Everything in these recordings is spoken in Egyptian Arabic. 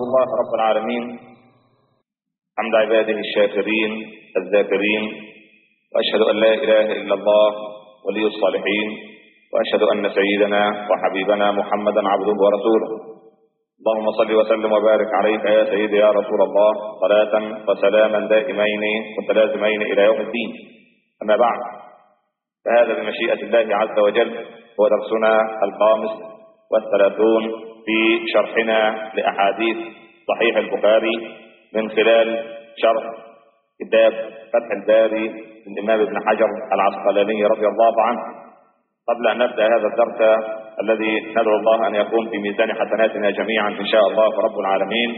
أحمد الله رب العالمين حمد عباده الشاكرين الذاكرين وأشهد أن لا إله إلا الله ولي الصالحين وأشهد أن سيدنا وحبيبنا محمدا عبده ورسوله اللهم صل وسلم وبارك عليك يا سيدي يا رسول الله صلاة وسلاما دائمين متلازمين إلى يوم الدين أما بعد فهذا بمشيئة الله عز وجل هو درسنا الخامس والثلاثون في شرحنا لأحاديث صحيح البخاري من خلال شرح كتاب فتح الباري للإمام ابن حجر العسقلاني رضي الله عنه قبل أن نبدأ هذا الدرس الذي ندعو الله أن يكون في ميزان حسناتنا جميعا إن شاء الله رب العالمين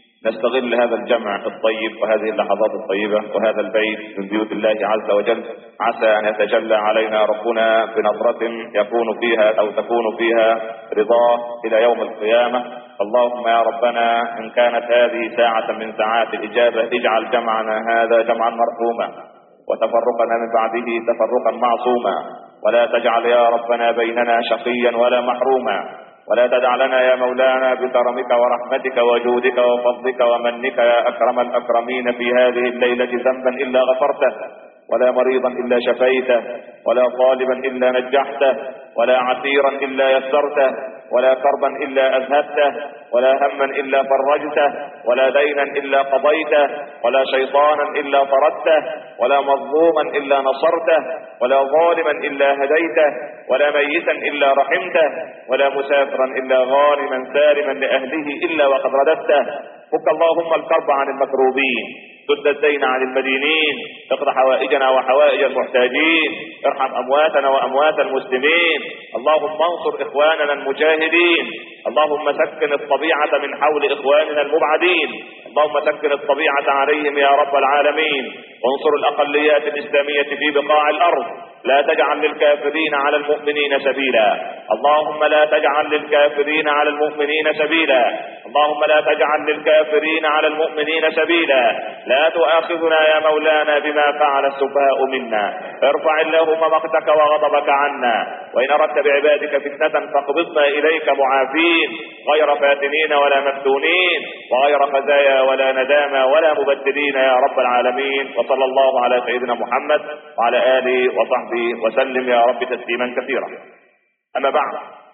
نستغل هذا الجمع الطيب وهذه اللحظات الطيبة وهذا البيت من بيوت الله عز وجل عسى أن يتجلى علينا ربنا بنظرة يكون فيها أو تكون فيها رضاه إلى يوم القيامة اللهم يا ربنا إن كانت هذه ساعة من ساعات الإجابة اجعل جمعنا هذا جمعا مرحوما وتفرقنا من بعده تفرقا معصوما ولا تجعل يا ربنا بيننا شقيا ولا محروما ولا تدع لنا يا مولانا بكرمك ورحمتك وجودك وفضلك ومنك يا أكرم الأكرمين في هذه الليلة ذنبا إلا غفرته ولا مريضا إلا شفيته ولا طالبا إلا نجحته ولا عسيرا إلا يسرته ولا كربا إلا أذهبته ولا هما إلا فرجته ولا دينا إلا قضيته ولا شيطانا إلا طردته ولا مظلوما إلا نصرته ولا ظالما إلا هديته ولا ميتا إلا رحمته ولا مسافرا إلا غانما سالما لأهله إلا وقد رددته فك اللهم الكرب عن المكروبين سد الدين عن المدينين اقض حوائجنا وحوائج المحتاجين ارحم امواتنا واموات المسلمين اللهم انصر اخواننا المجاهدين اللهم سكن الطبيعة من حول اخواننا المبعدين اللهم سكن الطبيعة عليهم يا رب العالمين وانصر الاقليات الاسلامية في بقاع الارض لا تجعل للكافرين على المؤمنين سبيلا اللهم لا تجعل للكافرين على المؤمنين سبيلا اللهم لا تجعل للكافرين على المؤمنين سبيلا لا تؤاخذنا يا مولانا بما فعل السفهاء منا ارفع اللهم مقتك وغضبك عنا وإن أردت بعبادك فتنة فاقبضنا إليك معافين غير فاتنين ولا مفتونين وغير خزايا ولا ندامى ولا مبدلين يا رب العالمين وصلى الله على سيدنا محمد وعلى آله وصحبه وسلم يا رب تسليما كثيرا أما بعد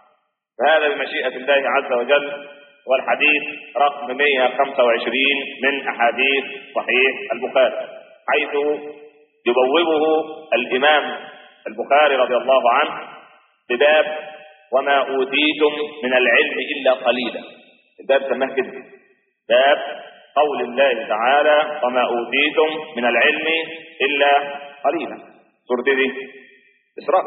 فهذا بمشيئة الله عز وجل والحديث رقم 125 من أحاديث صحيح البخاري حيث يبوبه الإمام البخاري رضي الله عنه بباب وما أوتيتم من العلم إلا قليلا الباب سماه كده باب قول الله تعالى وما أوتيتم من العلم إلا قليلا سورة دي إسراء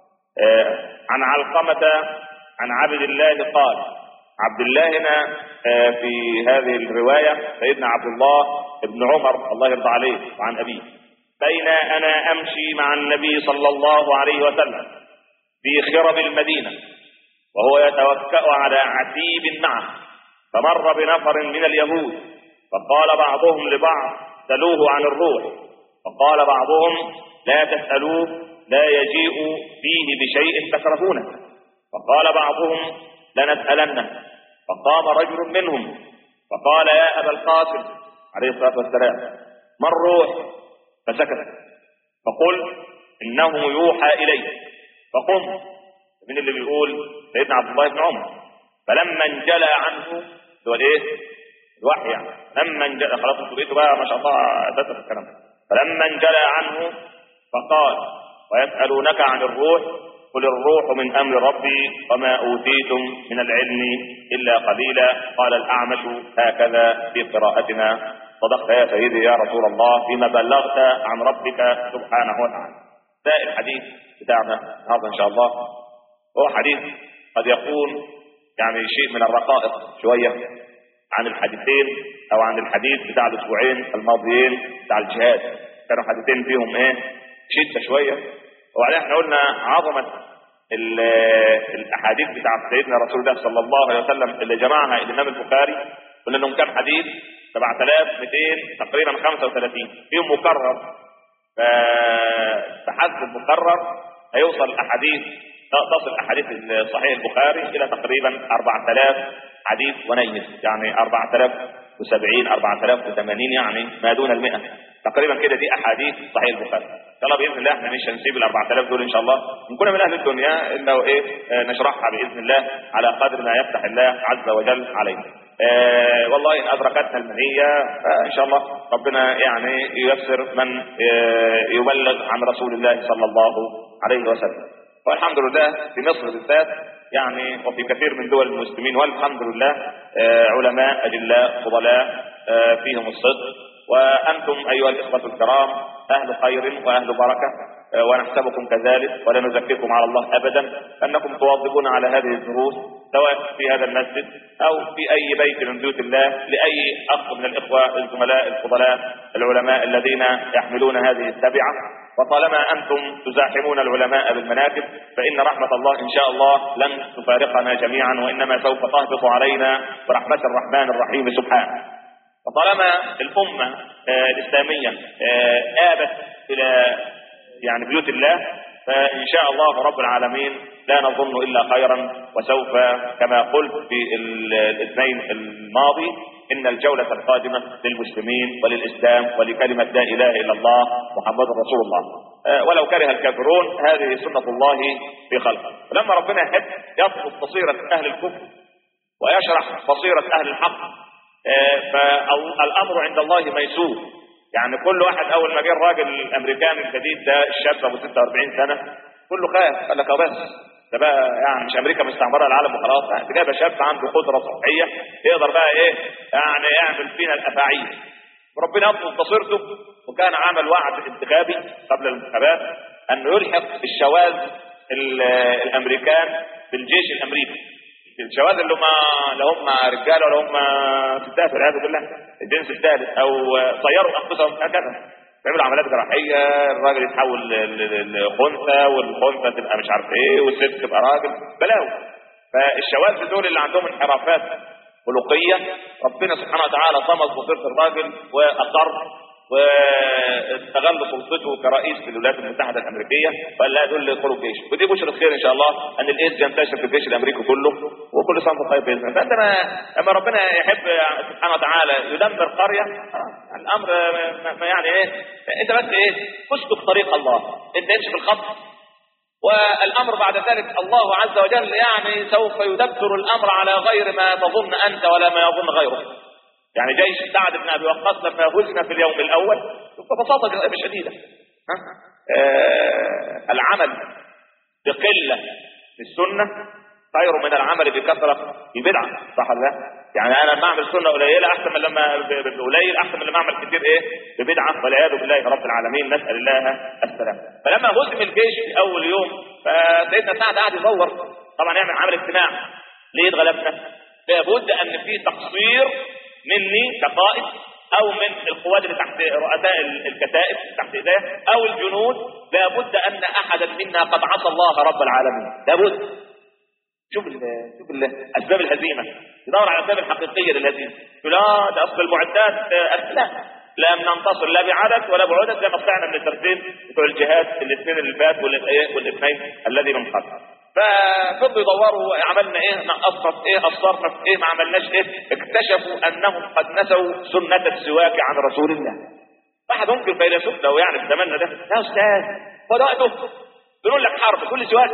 آه عن علقمة عن عبد الله قال عبد الله هنا آه في هذه الرواية سيدنا عبد الله بن عمر الله يرضى عليه وعن أبيه بين أنا أمشي مع النبي صلى الله عليه وسلم في خرب المدينة وهو يتوكأ على عتيب معه فمر بنفر من اليهود فقال بعضهم لبعض سلوه عن الروح فقال بعضهم لا تسألوه لا يجيء فيه بشيء تكرهونه فقال بعضهم لنسألنه فقام رجل منهم فقال يا أبا القاسم عليه الصلاة والسلام ما الروح فسكت فقل إنه يوحى إلي فقم من اللي بيقول سيدنا عبد الله بن عمر فلما انجلى عنه هو الايه الوحي يعني لما انجلى خلاص انتوا بقيتوا بقى ما شاء الله اساسا في الكلام فلما انجلى عنه فقال ويسألونك عن الروح قل الروح من أمر ربي وما أوتيتم من العلم إلا قليلا قال الأعمش هكذا في قراءتنا صدقت يا سيدي يا رسول الله فيما بلغت عن ربك سبحانه وتعالى ده الحديث بتاعنا النهارده إن شاء الله هو حديث قد يكون يعني شيء من الرقائق شوية عن الحديثين أو عن الحديث بتاع الأسبوعين الماضيين بتاع الجهاد كانوا حديثين فيهم إيه شدة شوية وبعدين احنا قلنا عظمة الاحاديث بتاعت سيدنا رسول الله صلى الله عليه وسلم اللي جمعها الامام البخاري قلنا انهم كام حديث 7200 تقريبا 35 فيهم مكرر فحسب المكرر هيوصل احاديث تصل احاديث صحيح البخاري الى تقريبا 4000 حديث ونيس يعني 4070 4080 يعني ما دون المئة تقريبا كده دي احاديث صحيح البخاري ان شاء الله باذن الله احنا مش هنسيب ال 4000 دول ان شاء الله ان كنا من اهل الدنيا الا ايه آه، نشرحها باذن الله على قدر ما يفتح الله عز وجل علينا آه والله ان ادركتنا المنيه فان شاء الله ربنا يعني ييسر من آه يبلغ عن رسول الله صلى الله عليه وسلم والحمد لله في مصر بالذات يعني وفي كثير من دول المسلمين والحمد لله آه علماء اجلاء فضلاء آه فيهم الصدق وأنتم أيها الإخوة الكرام أهل خير وأهل بركة آه، ونحسبكم كذلك ولا نزكيكم على الله أبدا أنكم تواظبون على هذه الدروس سواء في هذا المسجد أو في أي بيت من بيوت الله لأي أخ من الإخوة الزملاء الفضلاء العلماء الذين يحملون هذه التبعة وطالما أنتم تزاحمون العلماء بالمناكب فإن رحمة الله إن شاء الله لن تفارقنا جميعا وإنما سوف تهبط علينا برحمة الرحمن الرحيم سبحانه وطالما الأمة آه، الإسلامية آه، آبت إلى يعني بيوت الله فإن شاء الله رب العالمين لا نظن إلا خيرا وسوف كما قلت في الاثنين الماضي إن الجولة القادمة للمسلمين وللإسلام ولكلمة لا إله إلا الله محمد رسول الله آه، ولو كره الكافرون هذه سنة الله في خلقه لما ربنا يحب يطلب بصيرة أهل الكفر ويشرح بصيرة أهل الحق آه، فالامر عند الله ميسور يعني كل واحد اول ما جه الراجل الامريكاني الجديد ده الشاب ابو 46 سنه كله خاف قال لك بس ده بقى يعني مش امريكا مستعمره العالم وخلاص انت جايبه شاب عنده قدره صحيه يقدر بقى ايه يعني يعمل فينا الافاعيل وربنا يطلب بصيرته وكان عمل وعد انتخابي قبل الانتخابات انه يلحق الشواذ الامريكان بالجيش الامريكي الشواذ اللي هم لا هم رجاله ولا هم ستات والعياذ بالله الجنس الثالث او صيروا انفسهم هكذا بيعملوا عمليات جراحيه الراجل يتحول لخنثى والخنثى تبقى مش عارف ايه والست تبقى راجل بلاوي فالشواذ دول اللي عندهم انحرافات خلقيه ربنا سبحانه وتعالى طمس بصيره الراجل واقر واستغل سلطته كرئيس للولايات المتحده الامريكيه وقال لا دول يدخلوا الجيش ودي بشرى خير ان شاء الله ان الايدز ينتشر في الجيش الامريكي كله وكل سنه وانت طيب باذن الله فعندما لما ربنا يحب سبحانه وتعالى يدمر قريه الامر ما يعني ايه انت بس ايه اسلك طريق الله انت امشي في الخط والامر بعد ذلك الله عز وجل يعني سوف يدبر الامر على غير ما تظن انت ولا ما يظن غيرك يعني جيش سعد بن ابي وقاص لما هزم في اليوم الاول ببساطه شديده آه العمل بقله في السنه خير من العمل بكثره البدعه صح ولا لا؟ يعني انا لما اعمل سنه قليله احسن من لما قليل احسن من لما اعمل كتير ايه؟ ببدعه والعياذ بالله رب العالمين نسال الله السلام فلما هزم الجيش في اول يوم فسيدنا سعد قعد يدور طبعا يعمل عمل اجتماع ليه اتغلبنا؟ لابد ان في تقصير مني كقائد او من القوات اللي تحت رؤساء الكتائب تحت ايديه او الجنود لابد ان احدا منا قد عصى الله رب العالمين لابد شوف ال شوف ال اسباب الهزيمه يدور على الاسباب الحقيقيه للهزيمه لا ده اصل المعدات لا لم ننتصر لا بعدد ولا بعدد زي ما طلعنا من الترتيب بتوع الجهاد الاثنين اللي فات والاثنين الذي من قبل ففضلوا يدوروا عملنا ايه نقصت ايه قصرنا في ايه ما عملناش ايه اكتشفوا انهم قد نسوا سنة السواك عن رسول الله واحد ممكن فيلسوف لو يعني اتمنى ده يا استاذ هو ده وقته بنقول لك حرب كل سواك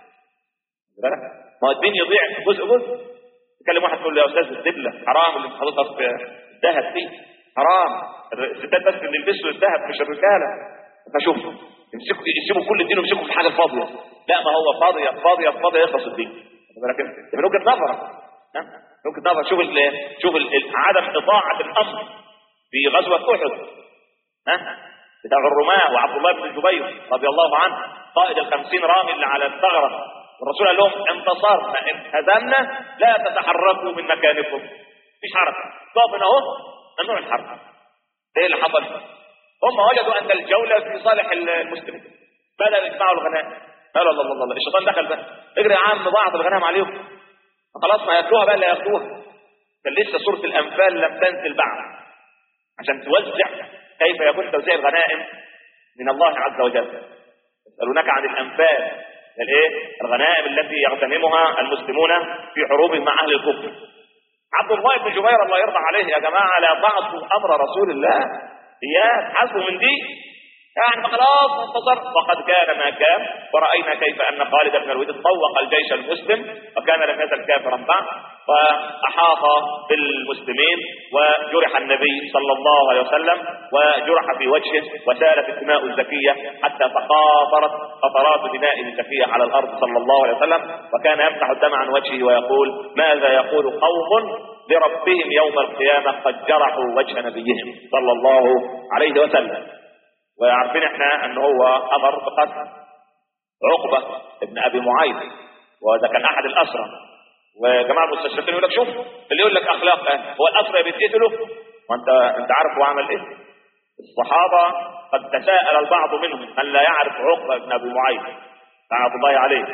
ما هو الدين يضيع جزء جزء تكلم واحد تقول له يا استاذ الدبله حرام اللي حضرتك في الذهب فيه حرام الستات بس اللي يلبسوا الذهب مش الرجاله فشوف يمسكوا يسيبوا كل الدين ويمسكوا في الحاجه الفاضيه لا ما هو فاضيه فاضيه فاضيه يخلص الدين لكن من وجهه نظرك من وجهه نظر شوف ال شوف ال عدم اطاعه الامر في غزوه احد ها بتاع الرماة وعبد الله بن الزبير رضي الله عنه قائد الخمسين رامي اللي على الثغرة الرسول قال لهم انتصرنا هزمنا لا تتحركوا من مكانكم مفيش حركة طب اهو ممنوع الحركة ايه اللي حصل هم وجدوا ان الجولة في صالح المسلمين بدأوا يجمعوا الغنائم قالوا الله الله الله الشيطان دخل بقى اجري يا عم ضاعت الغنائم عليهم خلاص ما ياكلوها بقى اللي ياكلوها كان لسه سورة الأنفال لم تنزل بعد عشان توزع كيف يكون توزيع الغنائم من الله عز وجل يسألونك عن الأنفال الايه الغنائم التي يغتنمها المسلمون في حروبهم مع اهل الكفر عبد الله بن جبير الله يرضى عليه يا جماعه لا تعصوا امر رسول الله اياه حسبوا من دي يعني خلاص انتصر وقد كان ما كان ورأينا كيف أن خالد بن الوليد طوق الجيش المسلم وكان لم يزل كافرا بعد فأحاط بالمسلمين وجرح النبي صلى الله عليه وسلم وجرح في وجهه وسالت الدماء الزكية حتى تقاطرت قطرات دماء الزكية على الأرض صلى الله عليه وسلم وكان يمسح الدم عن وجهه ويقول ماذا يقول قوم لربهم يوم القيامة قد جرحوا وجه نبيهم صلى الله عليه وسلم وعارفين احنا ان هو امر بقتل عقبه ابن ابي معيط وده كان احد الاسرى وجماعه المستشرقين يقول لك شوف اللي يقول لك اخلاق اه هو الاسرى بيتقتلوا وانت انت عارف هو عمل ايه الصحابه قد تساءل البعض منهم من لا يعرف عقبه ابن ابي معيط لعنه الله عليه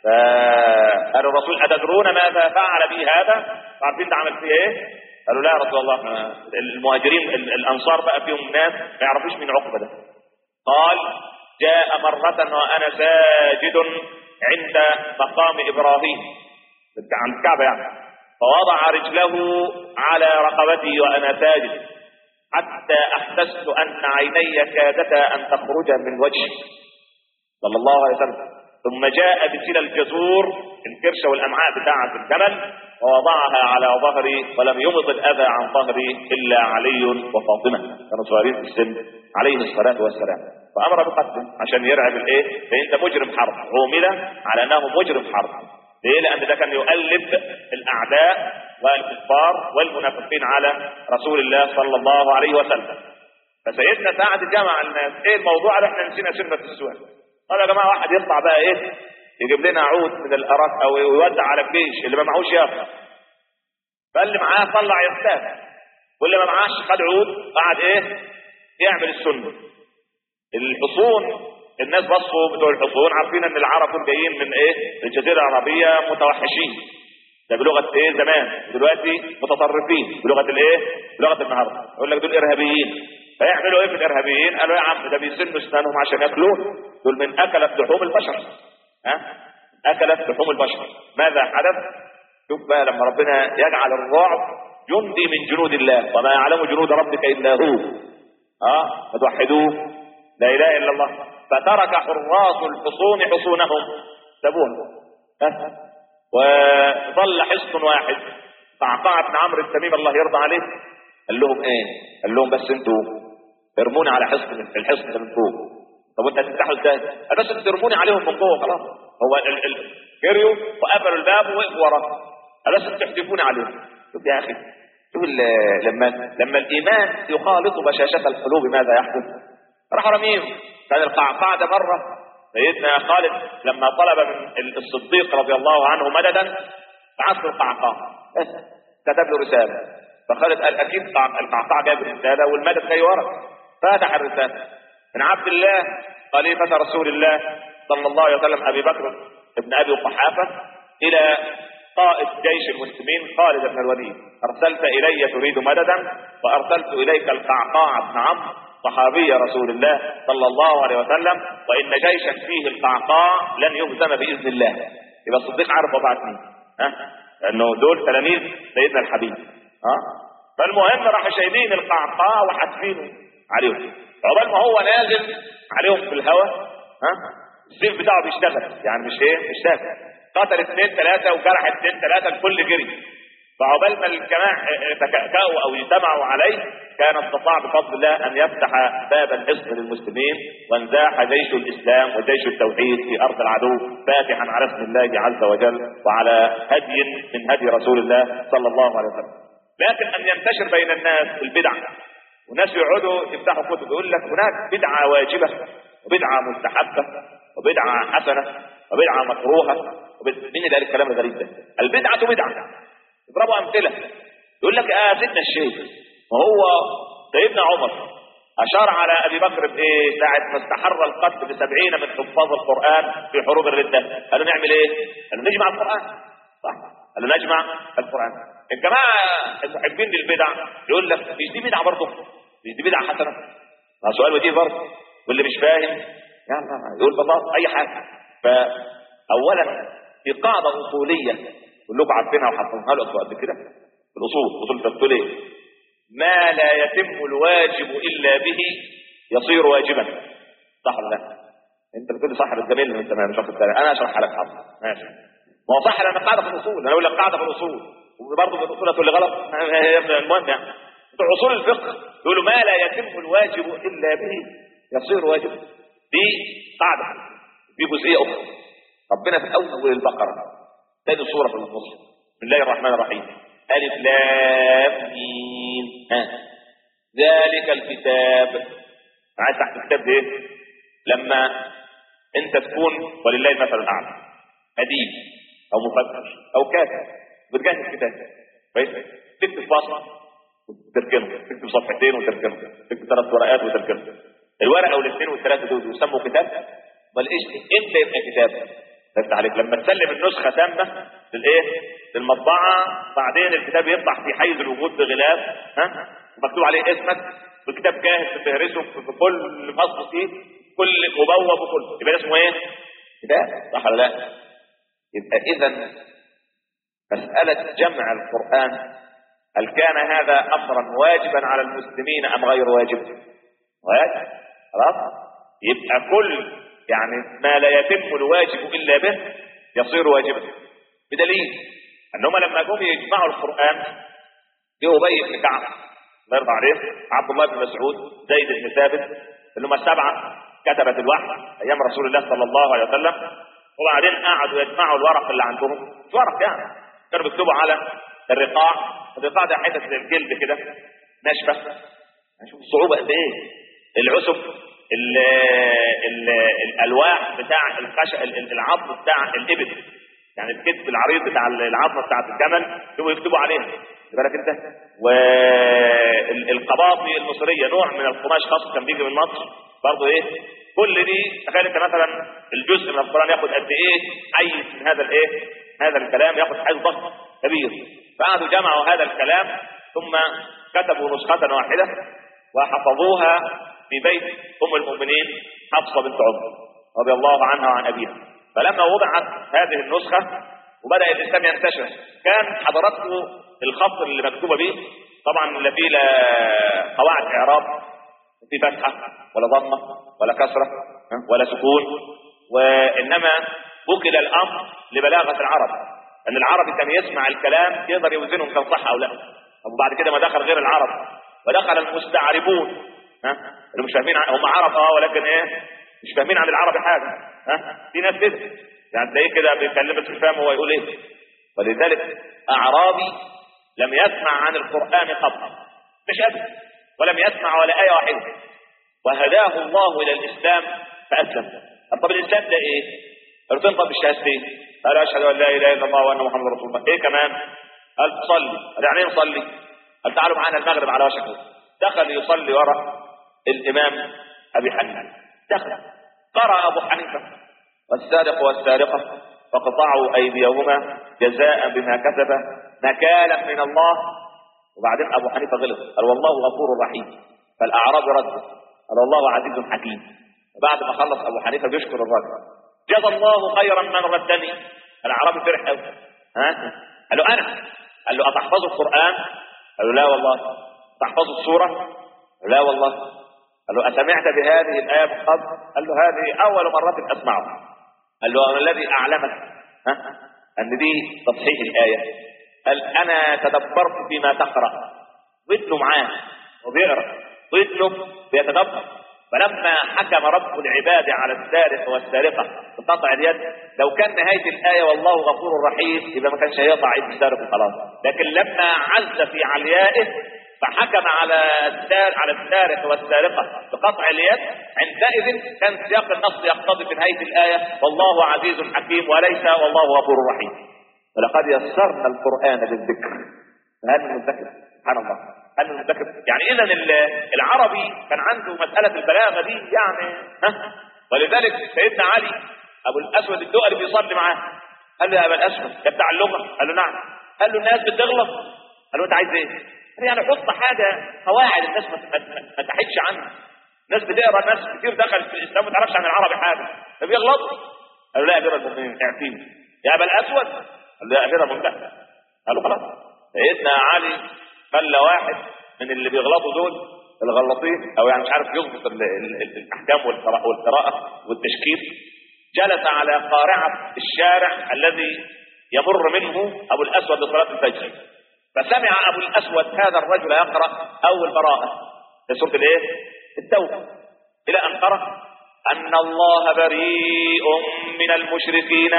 فقال الرسول اتدرون ماذا فعل بي هذا عارفين ده عمل فيه ايه قالوا لا يا رسول الله المهاجرين الانصار بقى فيهم ناس ما يعرفوش مين عقبه ده قال جاء مرة وأنا ساجد عند مقام إبراهيم عند الكعبة يعني فوضع رجله على رقبتي وأنا ساجد حتى أحسست أن عيني كادتا أن تخرج من وجهي صلى الله عليه وسلم ثم جاء بكلا الجزور الكرشة والأمعاء بتاعة الجمل ووضعها على ظهري ولم يمض الأذى عن ظهري إلا علي وفاطمة كانوا صغيرين في السن عليه الصلاة والسلام فأمر بقتله عشان يرعب الإيه؟ لأن ده مجرم حرب عومل على أنه مجرم حرب ليه؟ لأن ده كان يؤلب الأعداء والكفار والمنافقين على رسول الله صلى الله عليه وسلم فسيدنا سعد جمع الناس ايه الموضوع اللي احنا نسينا سيرنا في السؤال قال يا جماعه واحد يطلع بقى ايه يجيب لنا عود من الاراك او يودع على الجيش اللي ما معهوش ياخد فاللي معاه طلع يغتاب واللي ما معاش خد عود قعد ايه يعمل السنه الحصون الناس بصوا بتوع الحصون عارفين ان العرب دول جايين من ايه الجزيره العربيه متوحشين ده بلغه ايه زمان دلوقتي متطرفين بلغه الايه بلغه النهارده يقول لك دول ارهابيين فيعملوا ايه في الارهابيين قالوا يا عم ده بيسنوا اسنانهم عشان ياكلوه دول من اكلت لحوم البشر ها اكلت لحوم البشر ماذا حدث شوف بقى لما ربنا يجعل الرعب جندي من جنود الله وما يعلم جنود ربك الا هو ها فتوحدوه لا اله الا الله فترك حراس الحصون حصونهم سابوها ها وظل حصن واحد قعقاع بن عمرو التميم الله يرضى عليه قال لهم ايه قال لهم بس انتوا ارموني على حصن الحصن ده من فوق طب انت هتفتحوا ازاي قال بس انتوا ترموني عليهم من جوه خلاص هو ال- ال- جريوا وقفلوا الباب ووقفوا وراه قال بس انتوا تحدفوني عليهم شوف يا اخي شوف ال- لما لما الايمان يخالط بشاشه القلوب ماذا يحدث راح رميهم كان القعقاع ده مره سيدنا خالد لما طلب من الصديق رضي الله عنه مددا بعث له القعقاع بس كتب له رساله فخالد قال اكيد قع- القعقاع جاب رساله والمدد جاي ورا فتح الرساله من عبد الله خليفه رسول الله صلى الله عليه وسلم ابي بكر ابن ابي قحافه الى قائد جيش المسلمين خالد بن الوليد ارسلت الي تريد مددا وارسلت اليك القعقاع بن عمرو صحابي رسول الله صلى الله عليه وسلم وان جيشا فيه القعقاع لن يهزم باذن الله يبقى الصديق عارف وضعت مين ها لانه دول تلاميذ سيدنا الحبيب ها فالمهم راح شايلين القعقاع وحاتفينه عليهم عقبال ما هو نازل عليهم في الهواء ها السيف بتاعه بيشتغل يعني مش ايه مش ساكت قتل اثنين ثلاثه وجرح اثنين ثلاثه الكل جري فعقبال ما الجماعة تكأكأوا أو اجتمعوا عليه كان استطاع بفضل الله أن يفتح باب الحصن للمسلمين وانزاح جيش الإسلام وجيش التوحيد في أرض العدو فاتحا على اسم الله عز وجل وعلى هدي من هدي رسول الله صلى الله عليه وسلم لكن أن ينتشر بين الناس البدع وناس يقعدوا يفتحوا كتب يقول لك هناك بدعة واجبة وبدعة مستحبة وبدعة حسنة وبدعة مكروهة وبد... مين اللي قال الكلام الغريب ده؟ البدعة بدعة اضربوا امثله يقول لك اه سيدنا الشيخ وهو سيدنا عمر اشار على ابي بكر بايه ساعه ما استحر القتل بسبعين من حفاظ القران في حروب الرده قالوا نعمل ايه؟ قالوا نجمع القران صح قالوا نجمع القران الجماعه المحبين للبدع يقول لك مش دي بدعه برضه مش دي بدعه حسنه ما سؤال ودي برضه واللي مش فاهم يلا يقول بطاط اي حاجه ف اولا في قاعده اصوليه كلكم عارفينها وحطيناها لكم قبل كده في الاصول اصول الفقه إيه؟ ما لا يتم الواجب الا به يصير واجبا صح ولا لا؟ انت بتقول لي صح بالجميل انت مش واخد بالك انا اشرح لك حظ ماشي ما هو صح لان قاعده في الاصول انا اقول لك قاعده في الاصول وبرضه في الاصول هتقول لي غلط المهم يعني بتوع اصول الفقه يقولوا ما لا يتم الواجب الا به يصير واجب دي قاعده دي جزئيه اخرى ربنا في اول البقره ثاني سوره في المصحف بسم الله الرحمن الرحيم الف لام ميم ها ذلك الكتاب عايز تحت الكتاب ده ايه لما انت تكون ولله المثل الاعلى اديب او مفكر او كاتب بتجهز كتاب كويس تكتب فصل وتركنه تكتب صفحتين وتركنه تكتب ثلاث ورقات وتركنه الورقه والاثنين والثلاثه دول يسموا كتاب امال ايش امتى يبقى كتاب تفتح عليك لما تسلم النسخه تامه للايه للمطبعه بعدين الكتاب يطلع في حيز الوجود بغلاف ها مكتوب عليه اسمك والكتاب جاهز تفهرسه في كل فصل فيه كل مبوب وكل يبقى اسمه ايه كتاب صح ولا لا يبقى اذا مساله جمع القران هل كان هذا امرا واجبا على المسلمين ام غير واجب واجب خلاص يبقى كل يعني ما لا يتم الواجب الا به يصير واجبا بدليل انهم لما جم يجمعوا القران جه ابي بن كعب الله يرضى عليه عبد الله بن مسعود زيد بن ثابت اللي هم السبعه كتبت الوحي ايام رسول الله صلى الله عليه وسلم وبعدين قعدوا يجمعوا الورق اللي عندهم مش ورق يعني كانوا بيكتبوا على الرقاع الرقاع ده حتت الجلد كده ناشفه شوف الصعوبه قد ايه العسب ال ال الالواح بتاع الخش العظم بتاع الابل يعني الكتف العريض بتاع العظمه بتاعت الجمل يبقوا يكتبوا عليها بالك انت والقباطي المصريه نوع من القماش خاص كان بيجي من مصر برضه ايه كل دي تخيل انت مثلا الجزء من القران ياخد قد ايه حيز من هذا الايه هذا الكلام ياخد حيز ضخم كبير فقعدوا جمعوا هذا الكلام ثم كتبوا نسخه واحده وحفظوها في بيت ام المؤمنين حفصه بنت عمر رضي الله عنها وعن ابيها فلما وضعت هذه النسخه وبدا الاسلام ينتشر كان حضراتكم الخط اللي مكتوبه به طبعا لا فيه لا قواعد اعراب في فتحه ولا ضمه ولا كسره ولا سكون وانما وكل الامر لبلاغه العرب ان العربي كان يسمع الكلام يقدر يوزنه كان صح او لا طب وبعد كده ما دخل غير العرب ودخل المستعربون ها اللي مش فاهمين هم عرب اه ولكن ايه مش فاهمين عن العربي حاجه ها في ناس كده يعني تلاقيه كده بيكلمك مش فاهم هو يقول ايه ولذلك اعرابي لم يسمع عن القران قبل مش ابدا ولم يسمع ولا ايه واحده وهداه الله الى الاسلام فاسلم طب الاسلام ده ايه؟ قلت له طب الشهادتين قال اشهد ان لا اله الا الله وان محمد رسول الله ايه كمان؟ قال تصلي قال يعني ايه نصلي؟ قال تعالوا معانا المغرب على وشك دخل يصلي وراء الامام ابي حنيفه دخل قرأ ابو حنيفه والسارق والسارقه فقطعوا ايديهما جزاء بما كسب نكالا من الله وبعدين ابو حنيفه غلط قال والله غفور رحيم فالاعراب رد قال والله عزيز حكيم بعد ما خلص ابو حنيفه بيشكر الراجل جزا الله خيرا من ردني الاعرابي فرح قوي ها قال له انا قال له اتحفظ القران قال له لا والله تحفظ السوره قال لا والله قال له اسمعت بهذه الايه من قبل قال له هذه اول مره اسمعها قال له الذي اعلمك ها ان دي تصحيح الايه قال انا تدبرت فيما تقرا ودنه معاه وبيقرا ودنه بيتدبر فلما حكم رب العباد على السارق والسارقة بقطع اليد لو كان نهاية الآية والله غفور رحيم يبقى ما كانش هيقطع يد السارق وخلاص لكن لما عز في عليائه فحكم على السار على السارق والسارقة بقطع اليد عندئذ كان سياق النص يقتضي في نهاية الآية والله عزيز حكيم وليس والله غفور رحيم ولقد يسرنا القرآن للذكر فهل من الذكر سبحان الله هل من الذكر يعني إذا العربي كان عنده مسألة البلاغة دي يعني ها ولذلك سيدنا علي أبو الأسود الدؤلي بيصلي معاه قال له يا أبا الأسود يا بتاع اللغة قال له نعم قال له الناس بتغلط قال له أنت عايز إيه؟ قال يعني حط حاجة قواعد الناس ما ما تحدش عنها ناس بتقرا ناس كتير دخلت في الاسلام ما تعرفش عن العربي حاجه فبيغلطوا قالوا لا يا امير المؤمنين اعطيني يا ابا الاسود قال له يا امير المؤمنين قالوا خلاص سيدنا علي خلى واحد من اللي بيغلطوا دول الغلطين او يعني مش عارف يضبط ال- ال- ال- الاحكام والقراءه والقراءه والتشكيل جلس على قارعه الشارع الذي يمر منه ابو الاسود لصلاه الفجر فسمع ابو الاسود هذا الرجل يقرا اول براءه في سوره الايه؟ التوبه الى ان قرا ان الله بريء من المشركين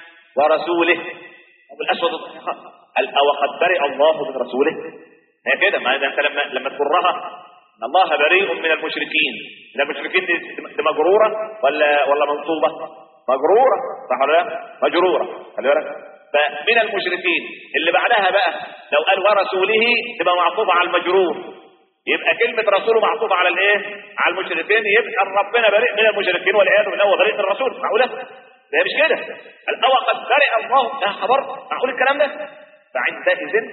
ورسوله ابو الاسود قال او قد برئ الله من رسوله هي كده ما إذا انت لما لما تكرها ان الله بريء من المشركين من المشركين دي, دي مجروره ولا ولا منصوبه مجروره صح ولا لا مجروره خلي بالك فمن المشركين اللي بعدها بقى لو قال ورسوله تبقى معطوفه على المجرور يبقى كلمة رسوله معطوفة على الايه؟ على المشركين يبقى ربنا بريء من المشركين والعياذ بالله وبريء من الرسول معقولة؟ ده مش كده قال أو قد برئ الله يا خبر معقول الكلام ده؟ فعندئذ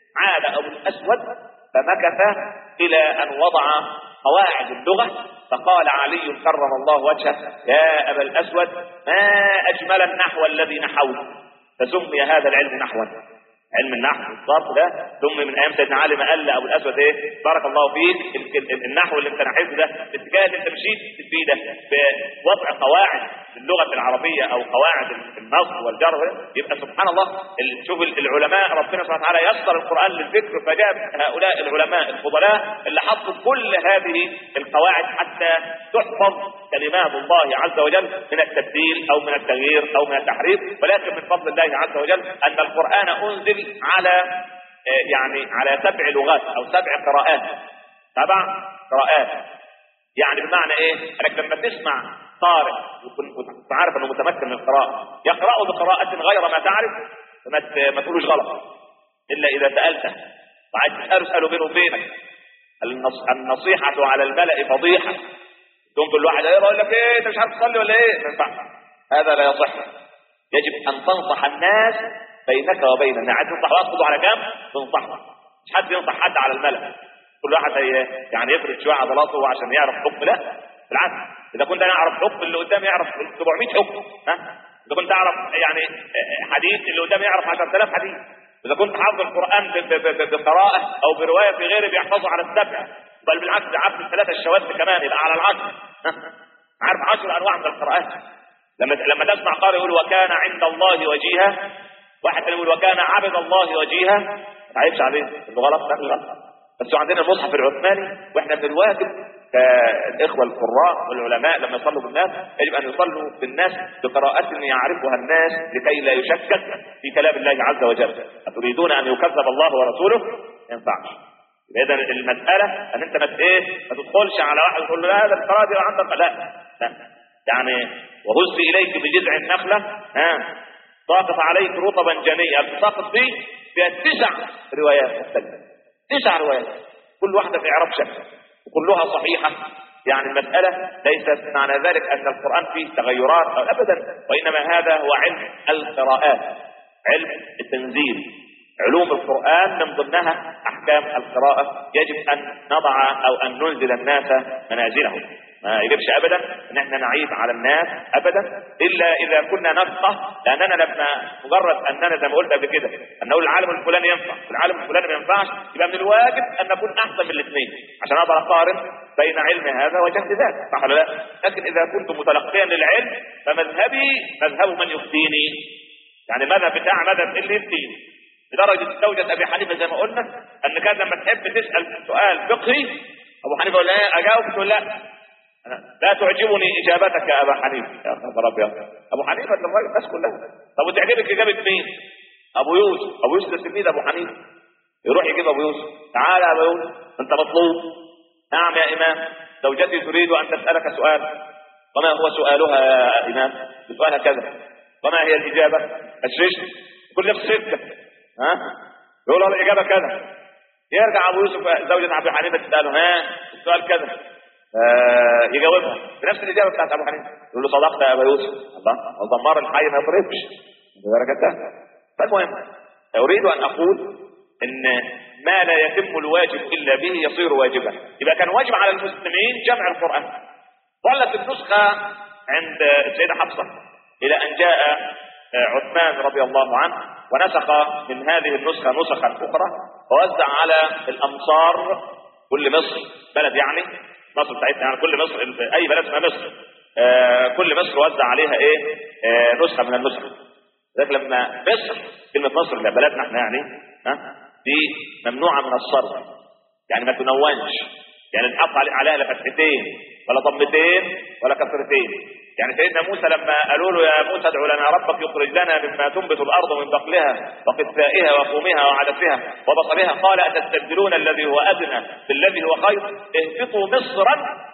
عاد أبو الأسود فمكث إلى أن وضع قواعد اللغة فقال علي كرم الله وجهه يا أبا الأسود ما أجمل النحو الذي نحوت فسمي هذا العلم نحوا علم النحو الصرف ده سمي من ايام سيدنا علي ما قال لابو الاسود ايه بارك الله فيك ال- ال- النحو اللي انت نحيته ده الاتجاه اللي انت مشيت فيه ده بوضع قواعد اللغه العربيه او قواعد النصب والجر يبقى سبحان الله ال- شوف ال- العلماء ربنا سبحانه وتعالى يسر القران للذكر فجاب هؤلاء العلماء الفضلاء اللي حطوا كل هذه القواعد حتى تحفظ كلمات الله عز وجل من التبديل او من التغيير او من التحريف ولكن من فضل الله عز وجل ان القران انزل على آه، يعني على سبع لغات او سبع قراءات سبع قراءات يعني بمعنى ايه؟ انك لما تسمع قارئ وتكون وتكون عارف انه متمكن من القراءه يقرا بقراءه غير ما تعرف فما ت- ما تقولوش غلط الا اذا سالته وعايز تساله اساله بينه وبينك النص- النصيحه على الملا فضيحه تقوم تقول لواحد ايه بقول لك ايه انت مش عارف تصلي ولا ايه؟ ما ينفعش هذا لا يصح يجب ان تنصح الناس بينك وبين الناس عايز تنصح واحد خده على جنب تنصحه مش حد ينصح حد على الملأ كل واحد هي يعني يفرد شويه عضلاته عشان يعرف حكم لا بالعكس اذا كنت انا اعرف حكم اللي قدامي يعرف 700 حكم ها اذا كنت اعرف يعني حديث اللي قدامي يعرف 10000 حديث اذا كنت حافظ القران ب- ب- ب- بقراءه او بروايه في غيري بيحفظه على السبع بل بالعكس ده عارف الثلاثه الشواذ كمان يبقى على العشر ها؟ عارف عشر انواع من القراءات لما لما تسمع قارئ يقول وكان عند الله وجيها واحد تاني يقول وكان عبد الله وجيها ما تعيبش عليه انه غلط لا مش غلط بس عندنا المصحف العثماني واحنا من الواجب كالاخوه القراء والعلماء لما يصلوا بالناس يجب ان يصلوا بالناس بقراءات يعرفها الناس لكي لا يشكك في كلام الله عز وجل اتريدون ان يكذب الله ورسوله ما ينفعش اذا المساله ان انت ما ت- ايه ما تدخلش على واحد وتقول له لا هذا القراءه دي عندك لا لا يعني وهز اليك بجذع النخله ها ساقط عليك رطبا جنيا الساقط دي فيها تسع روايات مختلفه تسع روايات كل واحده في اعراب شكل وكلها صحيحه يعني المسألة ليست معنى ذلك أن القرآن فيه تغيرات أو أبدا وإنما هذا هو علم القراءات علم التنزيل علوم القرآن من ضمنها أحكام القراءة يجب أن نضع أو أن ننزل الناس منازلهم ما يجبش ابدا ان احنا نعيب على الناس ابدا الا اذا كنا نفقه لاننا لما مجرد اننا زي ما قلت قبل كده ان نقول العالم الفلاني ينفع والعالم الفلاني ما ينفعش يبقى من الواجب ان نكون احسن من الاثنين عشان اقدر اقارن بين علم هذا وجهل ذاك صح ولا لا؟ لكن اذا كنت متلقيا للعلم فمذهبي مذهب من يفتيني يعني مذهب بتاع مذهب اللي يفتيني لدرجه زوجة ابي حنيفه زي ما قلنا ان كان لما تحب تسال سؤال فقهي ابو حنيفه يقول ايه اجاوب تقول لا لا تعجبني اجابتك يا ابا حنيفه يا خبر ابيض ابو حنيفه ده الراجل الناس كلها طب وتعجبك اجابه مين؟ ابو يوسف ابو يوسف ده تلميذ ابو حنيفه يروح يجيب ابو يوسف تعال يا ابو يوسف انت مطلوب نعم يا امام زوجتي تريد ان تسالك سؤال وما هو سؤالها يا امام سؤالها كذا وما هي الاجابه الشش كل نفس سته ها يقول له الاجابه كذا يرجع ابو يوسف زوجة عبد الحنيفه تساله ها السؤال كذا آه يجاوبها بنفس الاجابه بتاعت ابو حنيفه يقول له صدقت يا ابا يوسف الله الضمار الحي ما يضربش درجة فالمهم اريد ان اقول ان ما لا يتم الواجب الا به يصير واجبا يبقى كان واجب على المسلمين جمع القران ظلت النسخه عند السيده حفصه الى ان جاء عثمان رضي الله عنه ونسخ من هذه النسخة نسخا أخرى ووزع على الأمصار كل مصر بلد يعني مصر بتاعتنا يعني كل مصر أي بلد اسمها مصر آه كل مصر وزع عليها إيه آه نسخة من النسخ لكن لما مصر كلمة مصر اللي بلدنا احنا يعني ها دي ممنوعة من الصرف يعني ما تنونش يعني نحط عليها لا فتحتين ولا ضمتين ولا كسرتين يعني سيدنا موسى لما قالوا له يا موسى ادع لنا ربك يخرج لنا مما تنبت الارض من بقلها وقثائها وفومها وعدسها وبصلها قال اتستبدلون الذي هو ادنى بالذي هو خير اهبطوا مصرا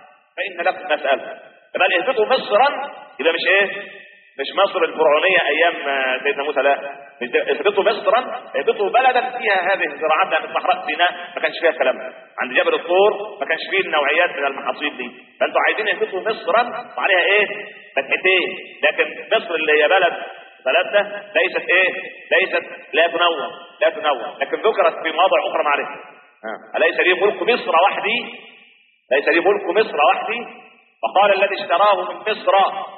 فان لكم مساله يبقى اهبطوا مصرا يبقى مش ايه مش مصر الفرعونيه ايام سيدنا موسى لا مش اهبطوا مصرا اهبطوا بلدا فيها هذه الزراعات لان صحراء سيناء ما كانش فيها الكلام ده عند جبل الطور ما كانش فيه النوعيات من المحاصيل دي فانتوا عايزين اهبطوا مصرا وعليها ايه فتحتين لكن مصر اللي هي بلد بلدنا ليست ايه ليست لا تنوع لا تنوع لكن ذكرت في مواضع اخرى معرفه اليس لي ملك مصر وحدي ليس لي ملك مصر وحدي فقال الذي اشتراه من مصر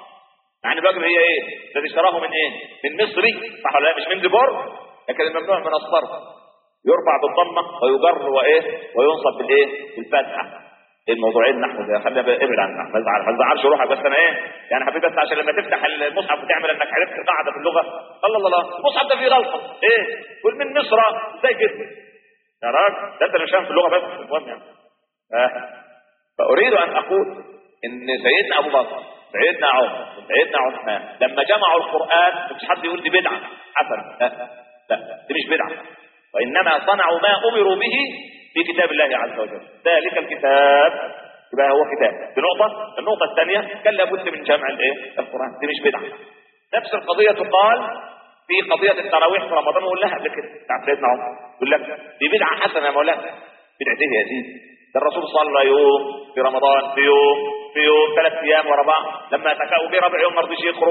يعني الراجل هي ايه الذي اشتراه من ايه من مصري صح ولا لا مش من ديبور لكن الممنوع من الصرف يرفع بالضمه ويجر وايه وينصب بالايه بالفتحه الموضوعين نحو ده خلينا ابعد عن ما تزعل ما تزعلش روحك بس انا ايه يعني حبيبي بس عشان لما تفتح المصحف وتعمل انك عرفت قاعده في اللغه الله الله الله المصحف ده فيه غلطه ايه قول من مصر ازاي كده يا راجل ده انت مش فاهم في اللغه بس المهم يعني آه. فاريد ان اقول ان سيدنا ابو بكر سيدنا عمر سيدنا عثمان لما جمعوا القرآن مش حد يقول دي بدعة حسن لا لا دي مش بدعة وإنما صنعوا ما أمروا به في كتاب الله عز وجل ذلك الكتاب يبقى هو كتاب دي نقطة النقطة الثانية كان لابد من جمع الايه القرآن دي مش بدعة نفس القضية تقال في قضية التراويح في رمضان وقول لها قبل كده بتاعت سيدنا عمر يقول لك دي بدعة حسنة يا مولانا بدعة ايه يا سيدي ده الرسول صلى يوم في رمضان في يوم في يوم ثلاث ايام ورا بعض لما تكاوا في ربع يوم ما رضيش يخرج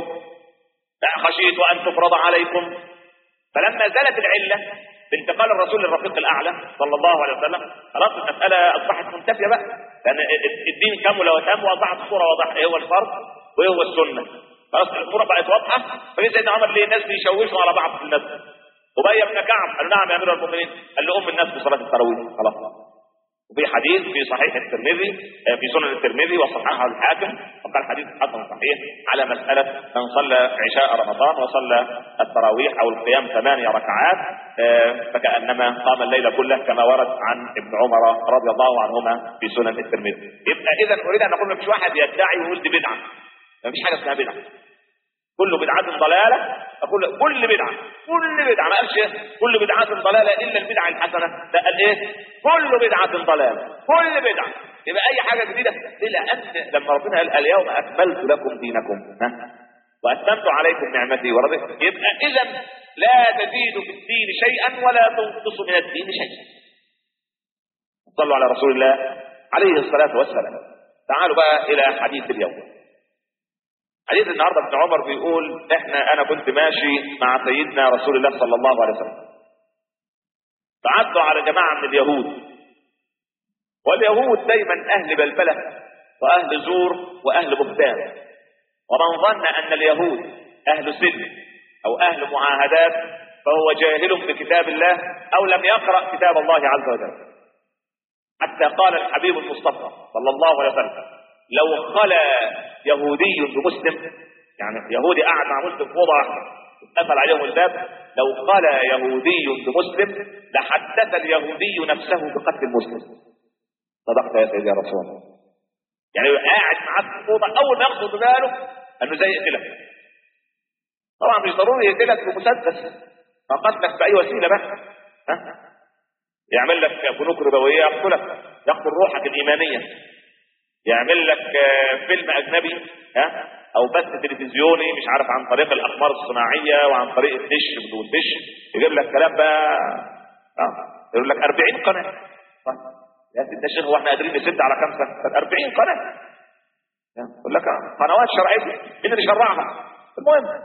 خشيت ان تفرض عليكم فلما زالت العله بانتقال الرسول للرفيق الاعلى صلى الله عليه وسلم خلاص المساله اصبحت منتفيه بقى لان الدين كمل وتم واصبحت الصوره واضحه ايه هو الفرض وايه هو السنه خلاص الصوره بقت واضحه فجه سيدنا عمر ليه الناس بيشوشوا على بعض في المسجد ابي بن كعب قال نعم يا امير المؤمنين قال له ام الناس بصلاه التراويح خلاص وفي حديث في صحيح الترمذي في سنن الترمذي وصححه الحاكم وقال حديث حسن صحيح على مسألة من صلى عشاء رمضان وصلى التراويح أو القيام ثمانية ركعات فكأنما قام الليل كله كما ورد عن ابن عمر رضي الله عنهما في سنن الترمذي يبقى إذا أريد أن أقول مفيش واحد يدعي ويقول دي بدعة مفيش حاجة اسمها بدعة كل بدعة ضلالة أقول كل بدعة كل بدعة ما قالش كل بدعة ضلالة إلا البدعة الحسنة ده قال إيه كل بدعة ضلالة كل بدعة يبقى أي حاجة جديدة إلا أن لما ربنا قال اليوم أكملت لكم دينكم ها؟ وأتممت عليكم نعمتي ورضيت يبقى إذا لا تزيد في الدين شيئا ولا تنقص من الدين شيئا صلوا على رسول الله عليه الصلاة والسلام تعالوا بقى إلى حديث اليوم حديث النهارده ابن عمر بيقول احنا انا كنت ماشي مع سيدنا رسول الله صلى الله عليه وسلم فعدوا على جماعه من اليهود واليهود دايما اهل بلبله واهل زور واهل بهتان ومن ظن ان اليهود اهل سلم او اهل معاهدات فهو جاهل بكتاب الله او لم يقرا كتاب الله عز وجل حتى قال الحبيب المصطفى صلى الله عليه وسلم لو خلا يهودي بمسلم يعني يهودي قاعد مع مسلم في اوضه واحده اتقفل عليهم الباب لو خلا يهودي بمسلم لحدث اليهودي نفسه بقتل المسلم صدقت يا سيدي يا رسول الله يعني قاعد معاه في اوضه اول ما ياخد باله انه زي يقتلك طبعا مش ضروري يقتلك بمسدس فقتلك باي وسيله بقى ها يعمل لك بنوك ربويه يقتلك يقتل روحك الايمانيه يعمل لك فيلم اجنبي ها او بث تلفزيوني مش عارف عن طريق الاقمار الصناعيه وعن طريق الدش بدون دش يجيب لك كلام بقى اه يقول لك 40 قناه طيب يا سيدنا الشيخ هو احنا قادرين نسد على كام سنه 40 قناه يقول لك قنوات شرعيه مين اللي شرعها المهم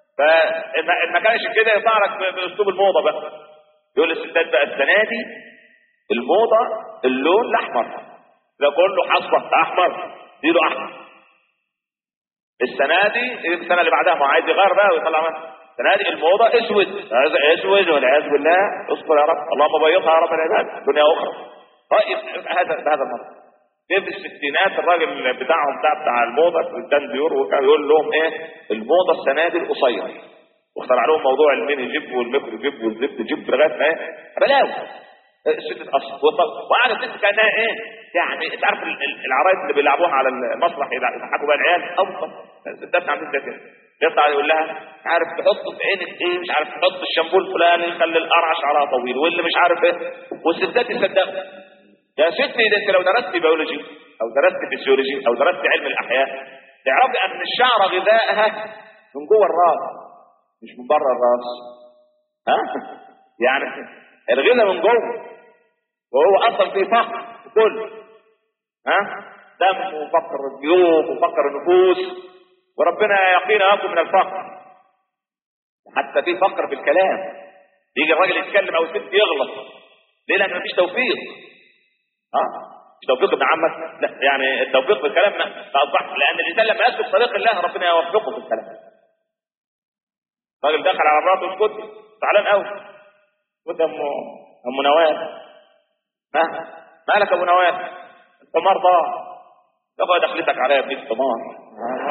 فما كانش كده يطلع لك باسلوب الموضه بقى يقول للستات بقى السنه دي الموضه اللون الاحمر ده كله حصبة احمر ديله احمر السنه دي السنه اللي بعدها ما عايز يغير بقى ويطلع منها السنه دي الموضه اسود هذا اسود والعياذ بالله اصبر يا رب اللهم بيضها يا رب العباد دنيا اخرى طيب هذا بهذا المرض جه في الستينات الراجل بتاعهم بتاع بتاع الموضه كريستيان ديور وكان يقول لهم ايه الموضه السنه دي القصير واخترع لهم موضوع الميني جيب والميكرو جيب والزبد جيب لغايه ما ايه بلاوي الست اتقصت وقعدت الست كانها ايه يعني انت عارف ال- ال- العرايس اللي بيلعبوها على المسرح يضحكوا بقى العيال ابسط الستات عندهم ده كده يطلع يقول لها عارف تحط في عينك ايه مش عارف تحط الشامبو الفلاني يخلي القرع شعرها طويل واللي مش عارف ايه والستات يصدقوا يا ستي ده انت لو درست بيولوجي او درست فيسيولوجي او درست علم الاحياء تعرفي ان الشعر غذائها من جوه الراس مش من بره الراس ها يعني الغذاء من جوه وهو اصلا في فقر كل ها دم وفقر الجيوب وفقر النفوس وربنا يقينا لكم من الفقر حتى في فقر في الكلام يجي الراجل يتكلم او الست يغلط ليه لان مفيش توفيق ها مش توفيق ابن عمك لا يعني التوفيق في الكلام ما ما اصبح لان الانسان لما يسلك طريق الله ربنا يوفقه في الكلام الراجل دخل على مراته واسكت زعلان قوي اسكت يا ام ام نوال ها مالك يا ابو نوال الحمار ضاع تقعد دخلتك عليا ابن الحمار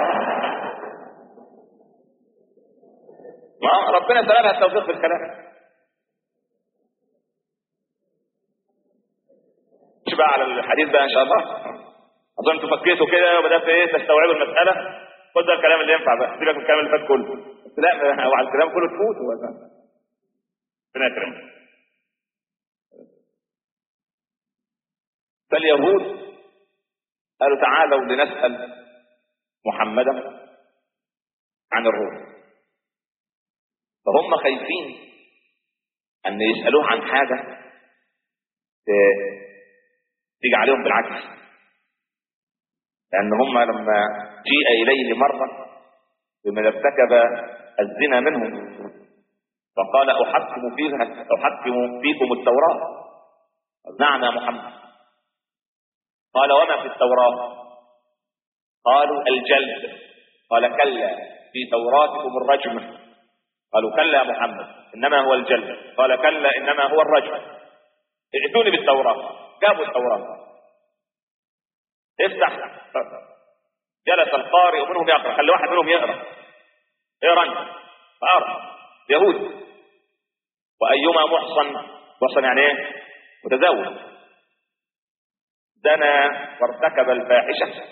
ما ربنا سلبها التوفيق في الكلام مش بقى على الحديث بقى ان شاء الله اظن انتوا فكيتوا كده وبدات ايه تستوعبوا المساله خد ده الكلام اللي ينفع بقى سيبك من الكلام اللي فات كله بس لا هو على الكلام كله تفوت هو ده ربنا يكرمك فاليهود قالوا تعالوا لنسال محمدا عن الروح فهم خايفين ان يسالوه عن حاجه ت- تيجي عليهم بالعكس لان هم لما جيء اليه مره بمن ارتكب الزنا منهم فقال احكم فيها احكم فيكم التوراه قال نعم يا محمد قال وما في التوراه قالوا الجلد قال كلا في توراتكم الرجم قالوا كلا يا محمد انما هو الجلد قال كلا انما هو الرجم ائتوني بالتوراه جابوا التوراه افتح جلس القارئ منهم يقرا خلي واحد منهم يقرا اقرا انت فاقرا يهود وايما محصن محصن يعني ايه متزوج زنى وارتكب الفاحشه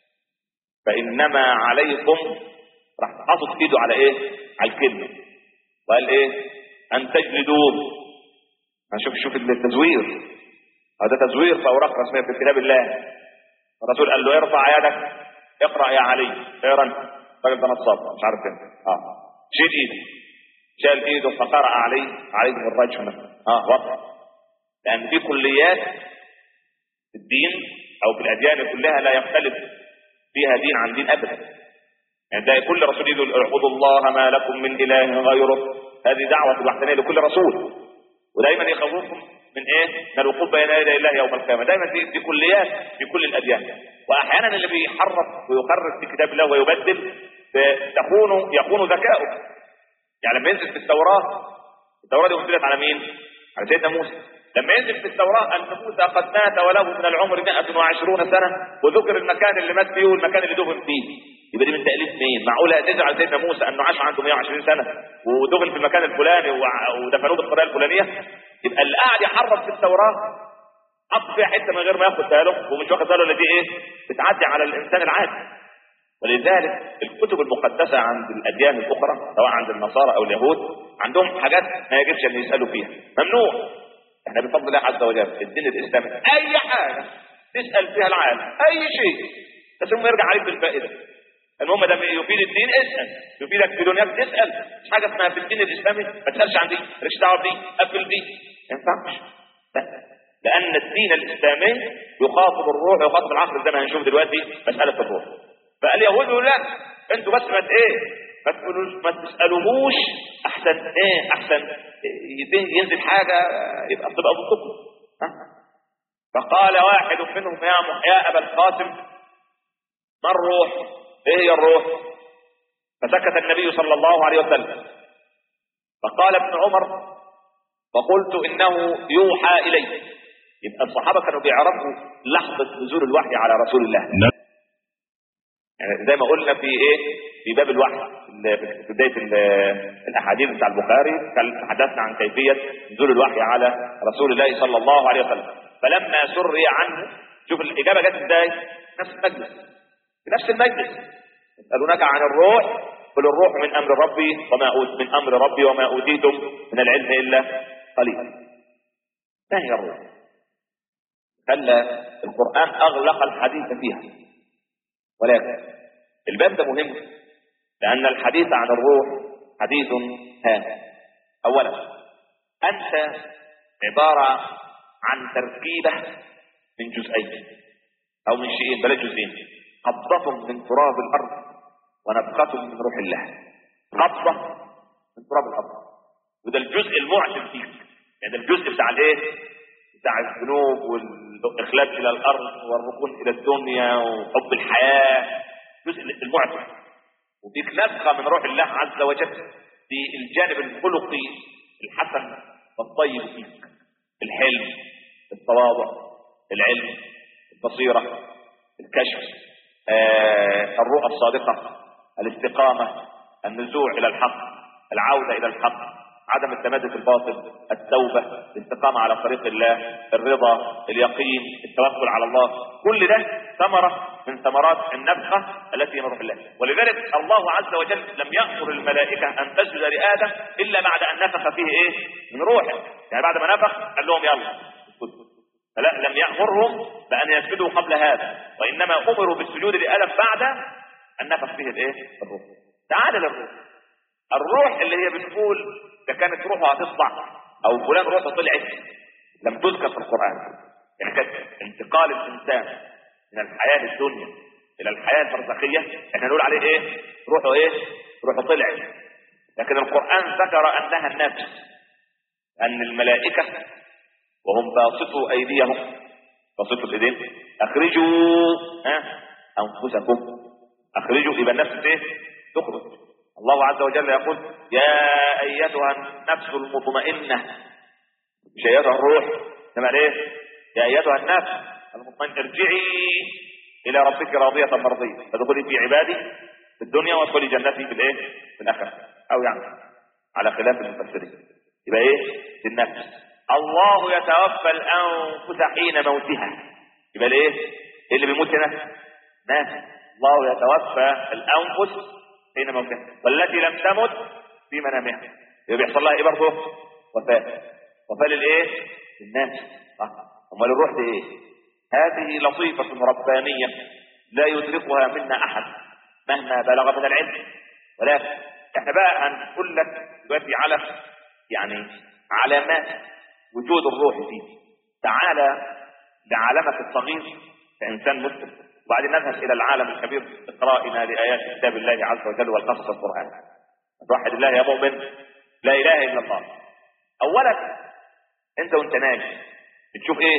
فانما عليكم راح حاطط ايده على ايه على الكلمه وقال ايه ان تجلدوه هنشوف شوف التزوير هذا تزوير في اوراق رسميه في كتاب الله الرسول قال له ارفع يدك اقرا يا علي اقرا انت الراجل ده نصاب مش عارف انت اه شيل ايده شال ايده فقرا عليه عليه الرجم اه وقع لان في كليات في الدين او في الاديان كلها لا يختلف فيها دين عن دين ابدا يعني ده كل رسول يقول اعبدوا الله ما لكم من اله غيره هذه دعوه الوحدانيه لكل رسول ودايما يخوفكم من ايه؟ من الوقوف بين يدي الله يوم القيامه، دايما دي, دي كليات في كل الاديان، واحيانا اللي بيحرف ويخرف في كتاب الله ويبدل تكون يكون ذكاؤه. يعني لما ينزل في التوراه التوراه دي انزلت على مين؟ على سيدنا موسى. لما ينزل في التوراه ان موسى قد مات وله من العمر 120 سنه وذكر المكان اللي مات فيه والمكان اللي دفن فيه. يبقى دي من تأليف مين؟ معقولة تنزل على سيدنا موسى انه عاش عنده 120 سنة ودفن في المكان الفلاني وع- ودفنوه بالطريقة الفلانية؟ يبقى اللي قاعد يحرف في التوراة حط فيها حتة من غير ما ياخد باله ومش واخد باله ان دي ايه؟ بتعدي على الانسان العادي. ولذلك الكتب المقدسة عند الأديان الأخرى سواء عند النصارى أو اليهود عندهم حاجات ما يجبش أن يسألوا فيها ممنوع احنا بفضل الله عز وجل في الدين الإسلامي أي حاجة تسأل فيها العالم أي شيء بس المهم يرجع عليك بالفائدة المهم ده يفيد الدين اسأل يفيدك في دنياك اسأل مش حاجة اسمها في الدين الإسلامي ما تسألش عن دي مالكش دعوة بدي قفل دي ما ينفعش لا. لأن الدين الإسلامي يخاطب الروح ويخاطب العقل زي ما هنشوف دلوقتي مسألة الروح فاليهود يقول لا انتوا بس ما ت- ايه ما تقولوش ما تسالوهوش احسن ايه احسن إيه ينزل حاجه يبقى تبقى ضدكم ها؟ فقال واحد منهم يا مح- يا ابا القاسم ما الروح؟ ايه هي الروح؟ فسكت النبي صلى الله عليه وسلم فقال ابن عمر فقلت انه يوحى الي يبقى الصحابه كانوا بيعرفوا لحظه نزول الوحي على رسول الله يعني زي ما قلنا في ايه في باب الوحي في بدايه الاحاديث بتاع البخاري تحدثنا عن كيفيه نزول الوحي على رسول الله صلى الله عليه وسلم فلما سري عنه شوف الاجابه جت ازاي نفس المجلس في نفس المجلس يسالونك عن الروح قل الروح من امر ربي وما أوت من امر ربي وما اوتيتم من العلم الا قليلا ما هي الروح خلى القران اغلق الحديث فيها ولكن الباب ده مهم لأن الحديث عن الروح حديث هام أولا أنت عبارة عن تركيبة من جزئين أو من شيئين بلا جزئين قبضة من تراب الأرض ونفخة من روح الله قبضة من تراب الأرض وده الجزء المعتم فيك يعني الجزء بتاع الايه بتاع الذنوب والإخلاص إلى الأرض والركون إلى الدنيا وحب الحياة جزء المعتم وفيك نفخة من روح الله عز وجل في الجانب الخلقي الحسن والطيب فيك الحلم التواضع العلم البصيرة الكشف آه الرؤى الصادقة الاستقامة النزوع إلى الحق العودة إلى الحق عدم التمادي في الباطل التوبة الاستقامة على طريق الله الرضا اليقين التوكل على الله كل ده ثمرة من ثمرات النفخة التي من روح الله ولذلك الله عز وجل لم يأمر الملائكة أن تسجد لآدم إلا بعد أن نفخ فيه إيه من روحه يعني بعد ما نفخ قال لهم يلا فلا لم يأمرهم بأن يسجدوا قبل هذا وإنما أمروا بالسجود لآدم بعد أن نفخ فيه الإيه الروح تعال للروح الروح اللي هي بنقول ده كانت روحه هتطلع او فلان روحه طلعت لم تذكر في القرآن يعني كانت انتقال الانسان من الحياة الدنيا الى الحياة البرزخية احنا نقول عليه ايه روحه ايه روحه طلعت لكن القرآن ذكر انها النفس ان الملائكة وهم باسطوا ايديهم باسطوا الايدين اخرجوا ها انفسكم اخرجوا يبقى النفس ايه تخرج الله عز وجل يقول يا ايتها النفس المطمئنه مش ايتها الروح انما ايه يا ايتها النفس المطمئنه ارجعي الى ربك راضيه مرضيه فادخلي في عبادي في الدنيا وادخلي جنتي في الايه في الاخره او يعني على خلاف المفسرين يبقى ايه في النفس الله يتوفى الانفس حين موتها يبقى ايه ايه اللي بيموت هنا ناس الله يتوفى الانفس حين موتها والتي لم تمت في منامها يبقى بيحصل لها ايه برضه وفاه وفاه للايه للناس صح امال الروح دي ايه هذه لطيفه ربانيه لا يدركها منا احد مهما بلغ من العلم ولكن احنا بقى هنقول لك دلوقتي على يعني علامات وجود الروح فيه تعالى لعالمك الصغير كانسان مسلم وبعدين نذهب الى العالم الكبير اقرائنا لايات كتاب الله عز وجل والقصص القران توحد الله يا مؤمن لا اله الا الله اولا انت وانت نايم بتشوف ايه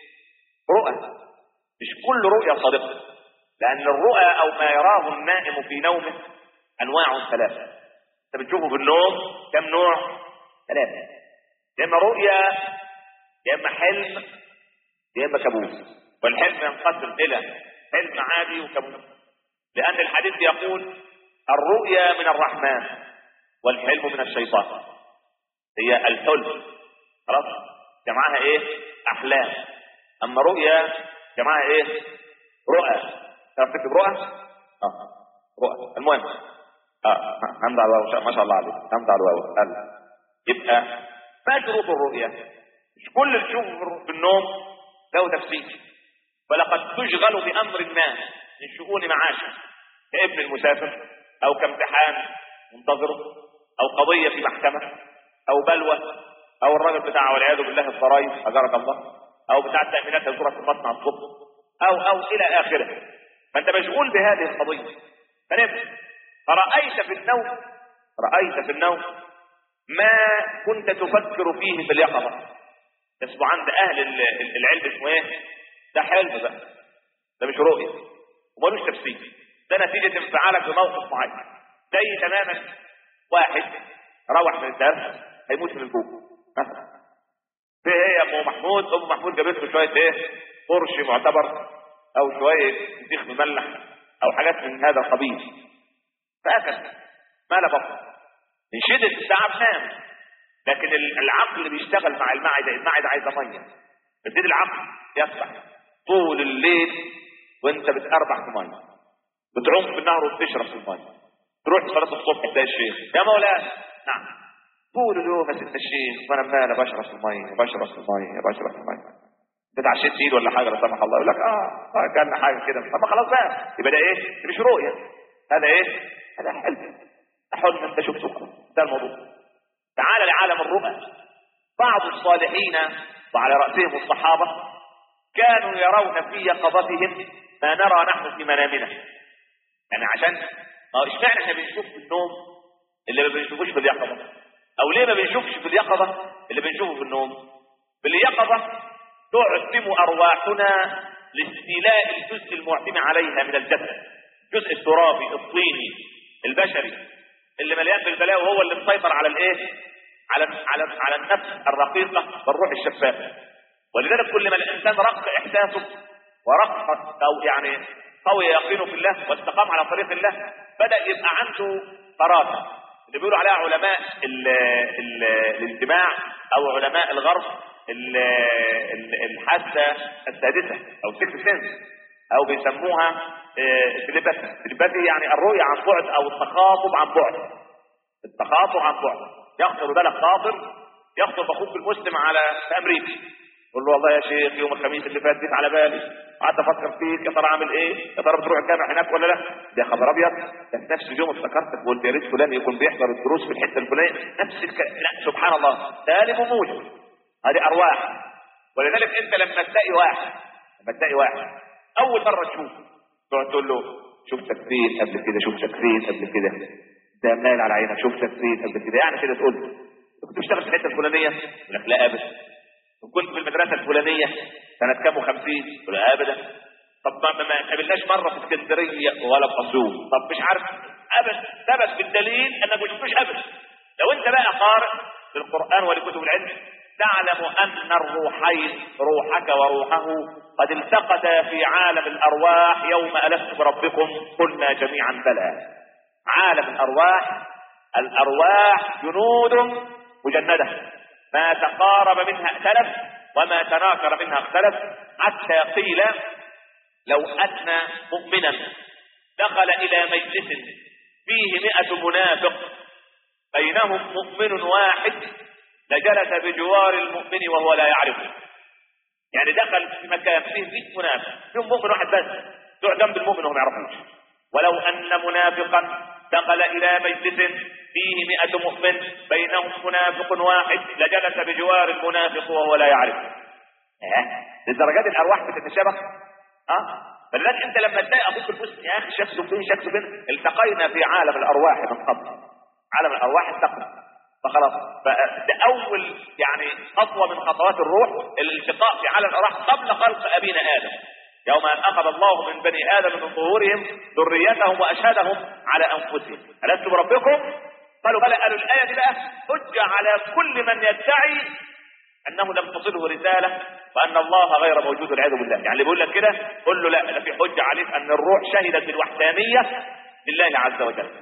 رؤى مش كل رؤيا صادقه لان الرؤى او ما يراه النائم في نومه انواع ثلاثه انت بتشوفه في النوم كم نوع ثلاثه يا اما رؤيا يا اما حلم يا اما كابوس والحلم ينقسم الى حلم عادي وكابوس لان الحديث يقول الرؤيا من الرحمن والحلم من الشيطان هي الحلم خلاص جمعها ايه احلام اما رؤيا جمعها ايه رؤى تعرف تكتب رؤى اه رؤى المهم اه حمد على الله ما شاء الله عليك حمد على الله قال يبقى ما شروط الرؤيا مش كل اللي تشوفه في النوم له تفسير ولقد تشغل بامر ما من شؤون معاشه كابن المسافر او كامتحان منتظره او قضيه في محكمه او بلوى او الراجل بتاع والعياذ بالله الضرايب اجرك الله او بتاع التامينات يزورك في مصنع الصبح او او الى اخره فانت مشغول بهذه القضيه فنمت فرايت في النوم رايت في النوم ما كنت تفكر فيه في اليقظه اسمه عند اهل العلم اسمه ايه ده حلم بقى ده مش رؤيه ومالوش تفسير ده نتيجه انفعالك بموقف معين زي تماما واحد روح من الدرس هيموت من الجوع مثلا في ايه يا ام محمود ام محمود جابت له شويه ايه قرش معتبر او شويه سيخ مملح او حاجات من هذا القبيل فاكل مال بطن من شده التعب نام لكن ال- العقل بيشتغل مع المعده المعده عايزه ميه بتدي العقل يسبح طول الليل وانت بتأربح في ميه بتعوم في النهر وبتشرب في الميه تروح صلاه الصبح تلاقي الشيخ يا مولانا نعم طول اليوم يا ست الشيخ وانا مالي بشرب في الميه بشرب في الميه بشرب في الميه اتعشيت تقيل ولا حاجه لا سمح الله يقول لك اه اه كان حاجه كده طب ما خلاص بقى يبقى ده ايه؟ ده مش رؤيه هذا ايه؟ هذا حلم حلم انت شفته خلاص ده الموضوع تعال لعالم الرؤى بعض الصالحين وعلى راسهم الصحابه كانوا يرون في يقظتهم ما نرى نحن في منامنا يعني عشان ما هو اشمعنى احنا بنشوف في النوم اللي ما بنشوفوش في اليقظه او ليه ما بنشوفش في اليقظه اللي بنشوفه في النوم في اليقظه تعتم ارواحنا لاستيلاء الجزء المعتم عليها من الجسد الجزء الترابي الطيني البشري اللي مليان بالبلاء وهو اللي مسيطر على الايه على على على النفس الرقيقه والروح الشفافه ولذلك كل ما الانسان رق احساسه ورق او يعني قوي يقينه في الله واستقام على طريق الله بدا يبقى عنده فراسه اللي بيقولوا عليها علماء ال ال الاجتماع او علماء الغرب ال- ال- الحاسه السادسه او سكس سنس او بيسموها تليباثي تليباثي يعني الرؤيه عن بعد او التخاطب عن بعد التخاطب عن بعد يخطر بالك خاطر يخطب اخوك المسلم على في امريكا يقول له والله يا شيخ يوم الخميس اللي فات جيت على بالي قعدت افكر فيك يا ترى عامل ايه يا ترى بتروح الجامع هناك ولا لا ده خبر ابيض ده في نفس اليوم افتكرتك وقلت يا ريت فلان يكون بيحضر الدروس في الحته الفلانيه نفس الكلام لا سبحان الله سالب وموجب هذه ارواح ولذلك انت لما تلاقي واحد لما تلاقي واحد اول مره تشوفه تقعد تقول له شفتك فين قبل كده شفتك فين قبل كده ده مال على عينك شفتك فين قبل كده يعني كده تقول له كنت بتشتغل في الحته الفلانيه يقول لك لا ابدا وكنت في المدرسه الفلانيه سنه كام وخمسين يقول لا ابدا طب ما ما قابلناش مره في اسكندريه ولا في اسيوط طب مش عارف ابدا ثبت بالدليل انك ما شفتوش ابدا لو انت بقى قارئ للقران ولكتب العلم تعلم ان الروحين روحك وروحه قد التقتا في عالم الارواح يوم الست بربكم قلنا جميعا بلى عالم الارواح الارواح جنود مجنده ما تقارب منها ائتلف وما تناكر منها اختلف حتى قيل لو ان مؤمنا دخل الى مجلس فيه مئة منافق بينهم مؤمن واحد لجلس بجوار المؤمن وهو لا يعرفه يعني دخل في مكان فيه 100 منافق فيهم مؤمن واحد بس يقعد جنب المؤمن وهم ما يعرفوش ولو ان منافقا دخل الى مجلس فيه مئة مؤمن بينهم منافق واحد لجلس بجوار المنافق وهو لا يعرفه اه للدرجات الارواح بتتشابه اه فلذلك انت لما تلاقي اخوك المسلم يا اخي شكله فين شكله فين التقينا في عالم الارواح من قبل عالم الارواح التقى فخلاص ده اول يعني خطوه من خطوات الروح الالتقاء في عالم الارواح قبل خلق ابينا ادم يوم ان اخذ الله من بني ادم من ظهورهم ذريتهم واشهدهم على انفسهم الست بربكم قالوا بلى قالوا الايه دي بقى حجه على كل من يدعي انه لم تصله رساله وان الله غير موجود والعياذ بالله يعني اللي بيقول لك كده قول له لا ده في حجه عليك ان الروح شهدت بالوحدانيه لله عز وجل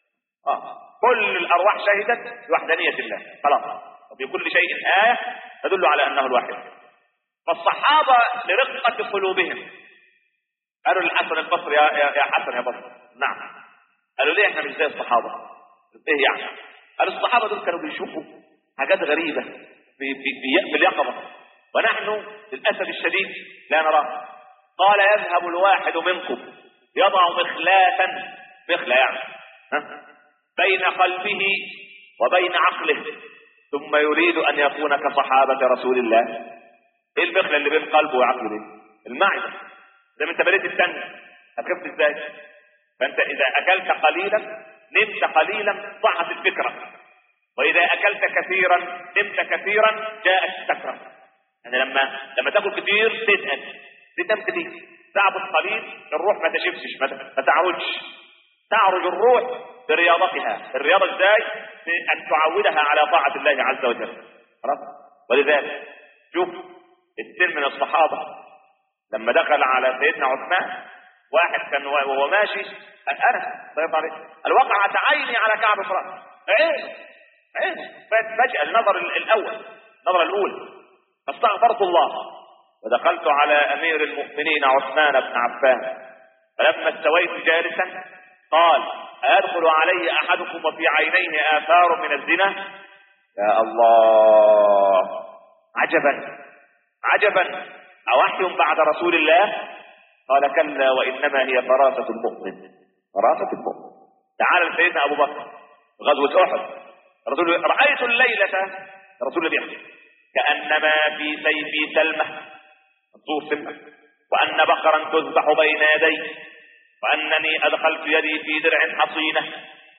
اه كل الارواح شهدت بوحدانيه الله خلاص وفي كل شيء ايه تدل على انه الواحد فالصحابه لرقه قلوبهم قالوا للحسن البصري يا يا يا حسن يا بصري نعم قالوا ليه احنا مش زي الصحابه ايه يعني قالوا الصحابه دول كانوا بيشوفوا حاجات غريبه في في في, في اليقظه ونحن للاسف الشديد لا نراها قال يذهب الواحد منكم يضع مخلاة مخلة يعني ها؟ بين قلبه وبين عقله ثم يريد ان يكون كصحابة رسول الله ايه المخلة اللي بين قلبه وعقله دي المعدة زي ما انت بليت الدم هتخف ازاي فانت اذا اكلت قليلا نمت قليلا ضاعت الفكرة واذا اكلت كثيرا نمت كثيرا جاءت السكرة يعني لما لما تاكل كتير تتقل تنام كتير تعبط قليل الروح ما تشفش ما ما تعرجش تعرج الروح برياضتها الرياضة ازاي بأن تعودها على طاعة الله عز وجل خلاص ولذلك شوف السن من الصحابة لما دخل على سيدنا عثمان واحد كان وهو ماشي انا طيب عليه الوقعة عيني على كعب امرأة عين عين فجأة النظر الاول النظرة الاولى فاستغفرت الله ودخلت على امير المؤمنين عثمان بن عفان فلما استويت جالسا قال أدخل علي أحدكم وفي عينيه آثار من الزنا يا الله عجبا عجبا أوحي بعد رسول الله قال كلا وإنما هي فراسة المؤمن فراسة المؤمن تعال سيدنا أبو بكر غزوة أحد رسول رأيت الليلة رسول الله كأنما في سيفي سلمة منصور سلمة وأن بقرا تذبح بين يدي وأنني أدخلت يدي في درع حصينة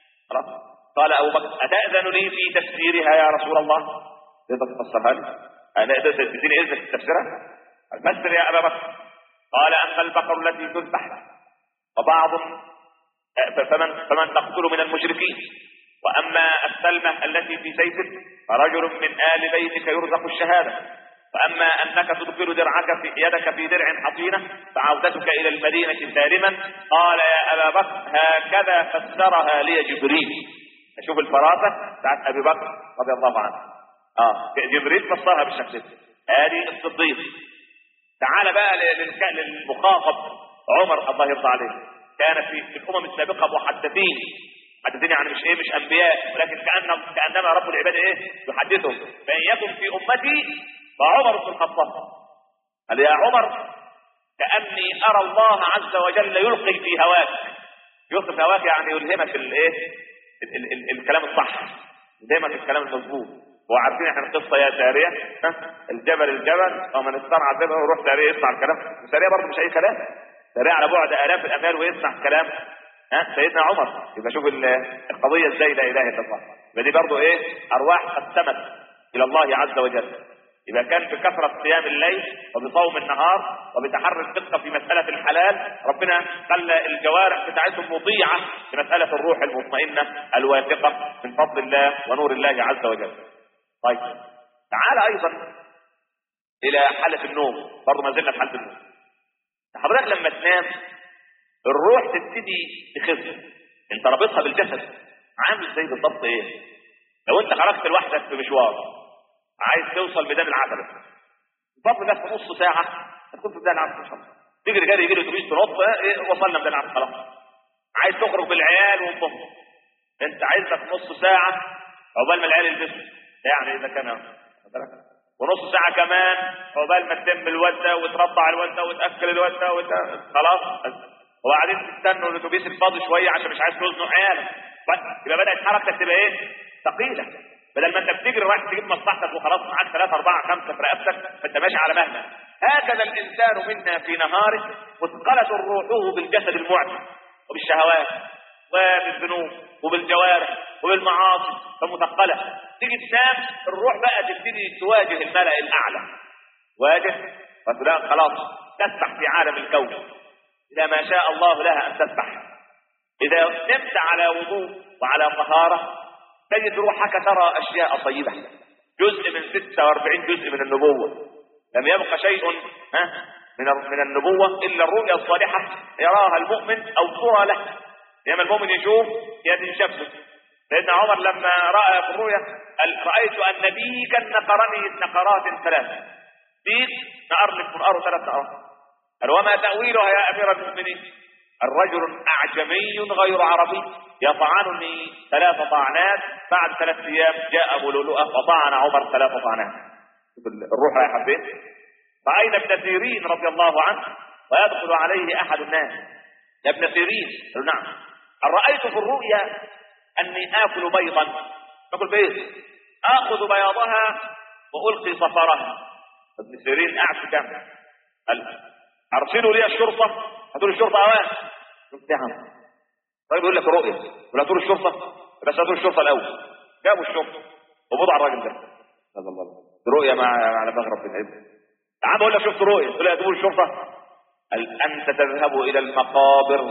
قال أبو بكر أتأذن لي في تفسيرها يا رسول الله تقدر تفسرها لي أنا تديني إذن في تفسيرها فسر يا أبا بكر قال أما البقر التي تذبح وبعض فمن, فمن تقتل من المشركين وأما السلمة التي في سيفك فرجل من آل بيتك يرزق الشهادة فأما أنك تدخل درعك في يدك في درع حصينة فعودتك إلى المدينة سالما قال يا أبا بكر هكذا فسرها لي جبريل أشوف الفراسة بتاعت أبي بكر رضي الله عنه آه جبريل فسرها بالشكل هذه الصديق تعال بقى للمخاطب عمر الله يرضى عليه كان في في الامم السابقه محدثين محدثين يعني مش ايه مش انبياء ولكن كان كانما رب العباد ايه يحدثهم فان يكن في امتي فعمر بن الخطاب قال يا عمر كاني ارى الله عز وجل يلقي في هواك يلقي في هواك يعني يلهمك الايه الكلام الصح يلهمك الكلام المظبوط وعارفين احنا القصه يا ساريه الجبل الجبل ومن استرعى الجبل ويروح ساريه يسمع الكلام ساريه برضه مش اي كلام ساريه على بعد الاف الاميال ويسمع كلام ها سيدنا عمر يبقى شوف القضيه ازاي لا اله الا الله يبقى دي برضه ايه ارواح قسمت الى الله عز وجل إذا كان بكثرة قيام الليل وبصوم النهار وبتحري الدقة في مسألة الحلال ربنا خلى الجوارح بتاعتهم مطيعة في مسألة الروح المطمئنة الواثقة من فضل الله ونور الله عز وجل. طيب تعال أيضا إلى حالة النوم برضه ما زلنا في حالة النوم. حضرتك لما تنام الروح تبتدي تخف انت رابطها بالجسد عامل زي بالضبط ايه لو انت خرجت لوحدك في مشوار عايز توصل ميدان العتبه بفضل الله في نص ساعه هتكون في ميدان العتبه ان شاء الله تجري جري يجري اتوبيس تنط إيه وصلنا ميدان العتبه خلاص عايز تخرج بالعيال وانضم انت عايز لك نص ساعه عقبال ما العيال يلبسوا يعني اذا كان ونص ساعة كمان عقبال ما تتم الوزة وترضع الوزة وتأكل الوزة وت... خلاص وبعدين تستنوا الاتوبيس الفاضي شوية عشان مش عايز تزنق عيالك يبقى بدأت حركتك تبقى ايه؟ ثقيلة بدل ما انت بتجري رايح تجيب مصلحتك وخلاص معاك ثلاثة أربعة خمسة في رقبتك فانت ماشي على مهلك هكذا الإنسان منا في نهاره مثقلة روحه بالجسد المعتم وبالشهوات وبالذنوب وبالجوارح وبالمعاصي فمثقلة تيجي تنام الروح بقى تبتدي تواجه الملأ الأعلى واجه فتلاقي خلاص تسبح في عالم الكون إذا ما شاء الله لها أن تسبح إذا نمت على وضوء وعلى طهارة تجد روحك ترى أشياء طيبة جزء من 46 جزء من النبوة لم يبق شيء ها من من النبوة إلا الرؤيا الصالحة يراها المؤمن أو ترى له لما المؤمن يشوف ينشف سيدنا عمر لما رأى في الرؤيا قال رأيت أن بيكا نقرني نقرات ثلاث بيك نقر لك منقره ثلاث نقرات قال وما تأويلها يا أمير المؤمنين الرجل أعجمي غير عربي يطعنني ثلاث طعنات بعد ثلاث أيام جاء أبو لؤلؤة وطعن عمر ثلاث طعنات الروح رايحة فين؟ رأينا ابن سيرين رضي الله عنه ويدخل عليه أحد الناس يا ابن سيرين قال نعم هل رأيت في الرؤيا أني آكل بيضا باكل بيض آخذ بياضها وألقي صفرها ابن سيرين قاعد في جنب قال أرسلوا لي الشرطة هتقول الشرطة أوان قلت يا عم طيب يقول لك رؤيا ولا تقول الشرطة بس هتقول الشرطة الأول جابوا الشرطة وبضع الراجل ده هذا الله رؤيا مع على دماغ ربنا ايه تعال بقول لك شفت رؤيا تقول لي تقول الشرطة قال أنت تذهب إلى المقابر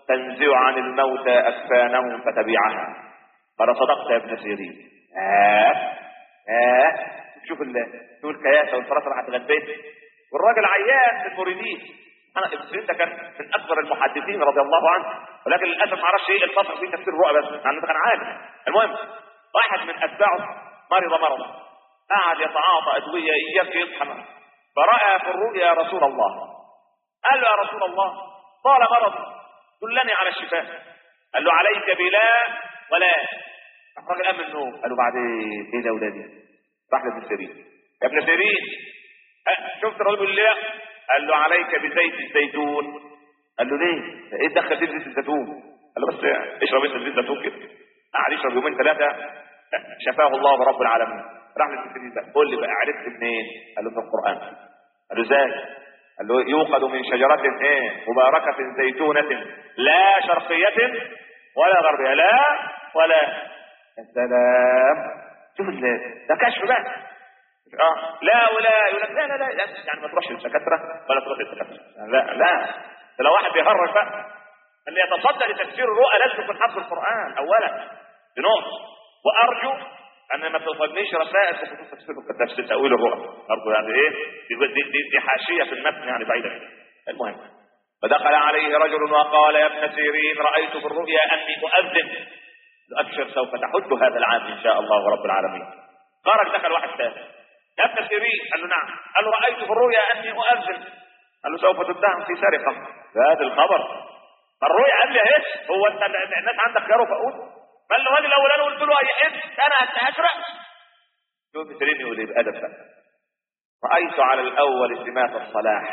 تنزع عن الموتى أكفانهم فتبيعها قال صدقت يا ابن سيرين آه آه شوف ال شوف الكياسة والفراسة راح تغبيت والراجل عيان في المريدين انا ابن سيرين ده كان من اكبر المحدثين رضي الله عنه ولكن للاسف ما اعرفش ايه الفصل في تفسير الرؤى بس يعني كان عالم المهم واحد من اتباعه مرض مرضا قعد يتعاطى ادويه اياك يطحن فراى في الرؤيا رسول الله قال له يا رسول الله طال مرضي دلني على الشفاء قال له عليك بلا ولا الراجل قام من النوم قال له بعدين ايه ده ولادي راح لابن سيرين يا ابن سيرين أه، شفت الراجل بيقول ليه قال له عليك بزيت الزيتون قال له ليه ايه دخل زيت الزيتون قال له بس اشرب انت زيت الزيتون كده قعد يشرب يومين ثلاثه شفاه الله برب العالمين راح لابن سيرين بقى قول لي بقى عرفت منين قال له في القران قال له ازاي قال له يوقد من شجرة ايه مباركة زيتونة لا شرقية ولا غربية لا ولا يا سلام شوف ال- ده كشف بقى اه لا ولا يقول لك لا لا لا لا، يعني ما تروحش للدكاتره ولا تروح للدكاتره لا لا ده لو واحد بيهرج بقى اللي يتصدى لتفسير الرؤى لازم يكون حافظ القران اولا بنقطه وارجو ان ما توصلنيش رسائل في خصوص تفسير تفسير تاويل الرؤى برضه يعني ايه دي, دي, دي, دي حاشيه في المتن يعني بعيده المهم فدخل عليه رجل وقال يا ابن سيرين رايت في الرؤيا اني مؤذن ابشر سوف تحج هذا العام ان شاء الله رب العالمين خرج دخل واحد ثاني يا ابن سيرين قال له نعم قال له رايت في الرؤيا اني اؤذن قال له سوف تتهم في سرقه هذا الخبر الرؤيا قال لي ايش هو انت الناس عندك خيار وفقود قال له الراجل الاولاني قلت له اي انت انا هسرق شوف ابن سيرين يقول ايه بادب بقى رايت على الاول سمات الصلاح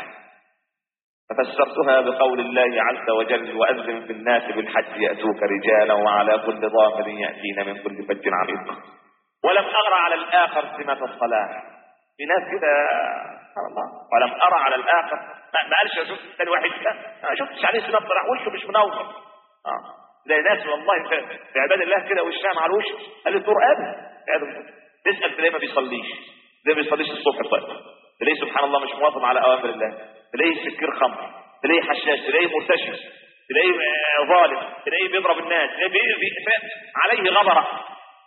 ففسرتها بقول الله عز وجل وأذن في الناس بالحج يأتوك رجالا وعلى كل ضامر يأتين من كل فج عميق ولم أرى على الآخر سمة الصلاح في ناس كده سبحان الله ولم أرى على الآخر ما ما قالش شفت الثاني واحد لا ما شفتش عليه سمة الصلاح وشه مش منور اه تلاقي ناس والله في في عباد الله كده وشها مع الوش قال لي الدور ابدا تسأل تلاقيه ما بيصليش تلاقيه ما بيصليش الصبح طيب تلاقيه سبحان الله مش مواظب على أوامر الله تلاقيه سكير خمر تلاقيه حشاش تلاقيه مرتشي تلاقيه آه، ظالم تلاقيه بيضرب الناس تلاقيه بي... بي... عليه غبرة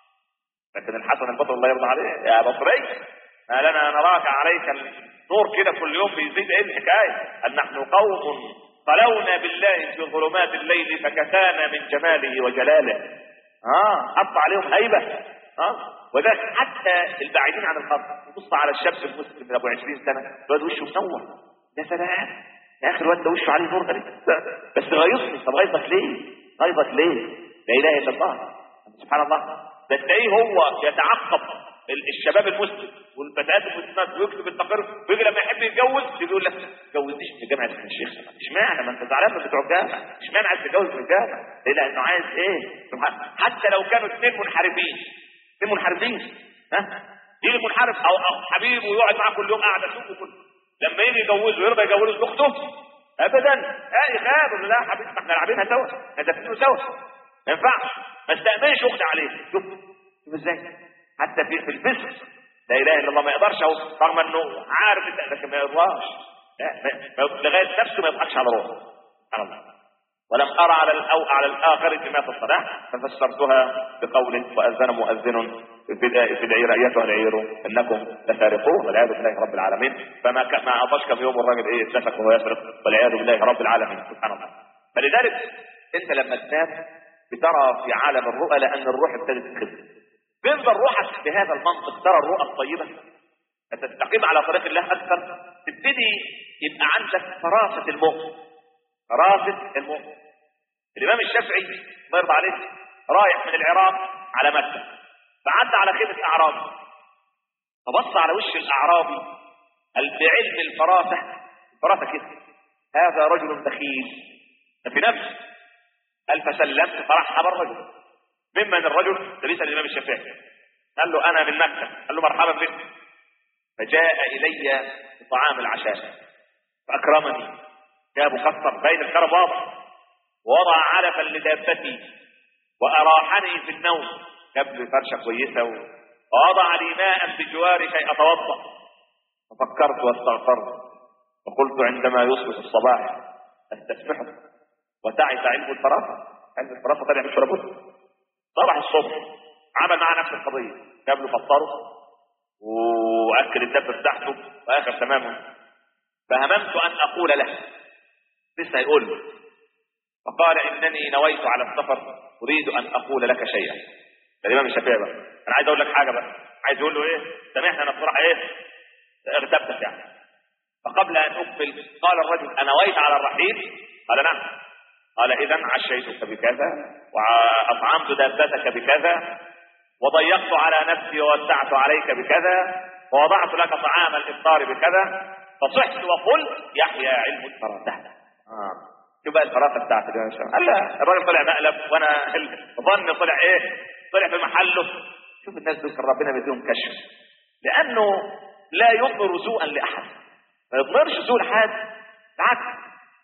لكن الحسن البصري الله يرضى عليه يا بصري ما لنا نراك عليك النور كده كل يوم بيزيد ايه الحكايه ان نحن قوم خلونا بالله في ظلمات الليل فكفانا من جماله وجلاله اه حط عليهم هيبه اه وذلك حتى البعيدين عن الارض تبص على الشاب المسلم من ابو 20 سنه الواد وشه منور يا سلام يا اخي الواد ده وشه عليه نور غريب بس غيظني طب غيظك ليه؟ غيظك ليه؟ لا اله الا الله سبحان الله ده تلاقيه هو يتعقب ال- الشباب المسلم والفتيات المسلمات ويكتب التقرير ويجي لما يحب يتجوز يجي يقول لك تجوزنيش في جامعه ابن الشيخ اشمعنى ما انت زعلان من بتوع الجامعه اشمعنى عايز تتجوز في الجامعه ليه لانه عايز ايه سبحان- حتى لو كانوا اثنين منحرفين اثنين منحرفين ها يجي منحرف او او حبيبه ويقعد معاه كل يوم قاعده اشوفه كل لما يجي يجوزه يرضى يجوزه اخته ابدا اه يخاف لا حبيبي ما احنا لاعبينها سوا هدفينه سوا ما ينفعش ما استأمنش اختي عليه شوف شوف ازاي حتى في في الفسق لا اله الا الله ما يقدرش اهو رغم انه عارف إنت- لكن ما يرضاش لا، ما- ما- لغايه نفسه ما يضحكش على روحه سبحان الله ولم ارى على الأو على الاخر سمات الصلاه ففسرتها بقول واذن مؤذن في الآية- في العير ايتها العير انكم لسارقون والعياذ بالله رب العالمين فما ك- ما اعطاش كم يوم الراجل ايه اتسفك وهو يسرق والعياذ بالله رب العالمين سبحان الله فلذلك انت لما تنام بترى في عالم الرؤى لان الروح ابتدت تخف بيفضل روحك بهذا المنطق ترى الرؤى الطيبه تستقيم على طريق الله اكثر تبتدي يبقى عندك فراسه المؤمن فراسه المؤمن الامام الشافعي ما يرضى عليه رايح من العراق على مكه فعدى على خيمه اعرابي فبص على وش الاعرابي قال بعلم الفراسه فراسه كده هذا رجل بخيل في نفسه قال فسلمت فرحب الرجل ممن الرجل ده بيسال الامام الشافعي قال له انا من مكه قال له مرحبا بك فجاء الي بطعام العشاء فاكرمني جاء مكسر بين الكرم واضح ووضع علفا لدابتي واراحني في النوم جاب لي فرشه كويسه و- ووضع لي ماء بجواري كي اتوضا ففكرت واستغفرت وقلت عندما يصبح الصباح استسبحه وتعس علم الفراسة علم الفراسة طلع مش لابد صبح الصبح عمل معاه نفس القضية جاب له فطره واكل الدب بتاعته واخر تماما فهممت ان اقول له لسه هيقول له فقال انني نويت على السفر اريد ان اقول لك شيئا الامام الشافعي بقى انا عايز اقول لك حاجه بقى عايز اقول له ايه سامحني انا بصراحه ايه اغتبتك يعني فقبل ان اقبل قال الرجل انويت على الرحيل قال نعم قال اذا عشيتك بكذا واطعمت دابتك بكذا وضيقت على نفسي ووسعت عليك بكذا ووضعت لك طعام الافطار بكذا فصحت وقلت يحيى علم الفراسه آه. شوف بقى الفراسه بتاعتك يا شباب قال لا الراجل طلع مقلب وانا ظن طلع ايه طلع في محله شوف الناس دول كان ربنا بيديهم كشف لانه لا يضمر سوءا لاحد ما يضمرش سوء لحد بالعكس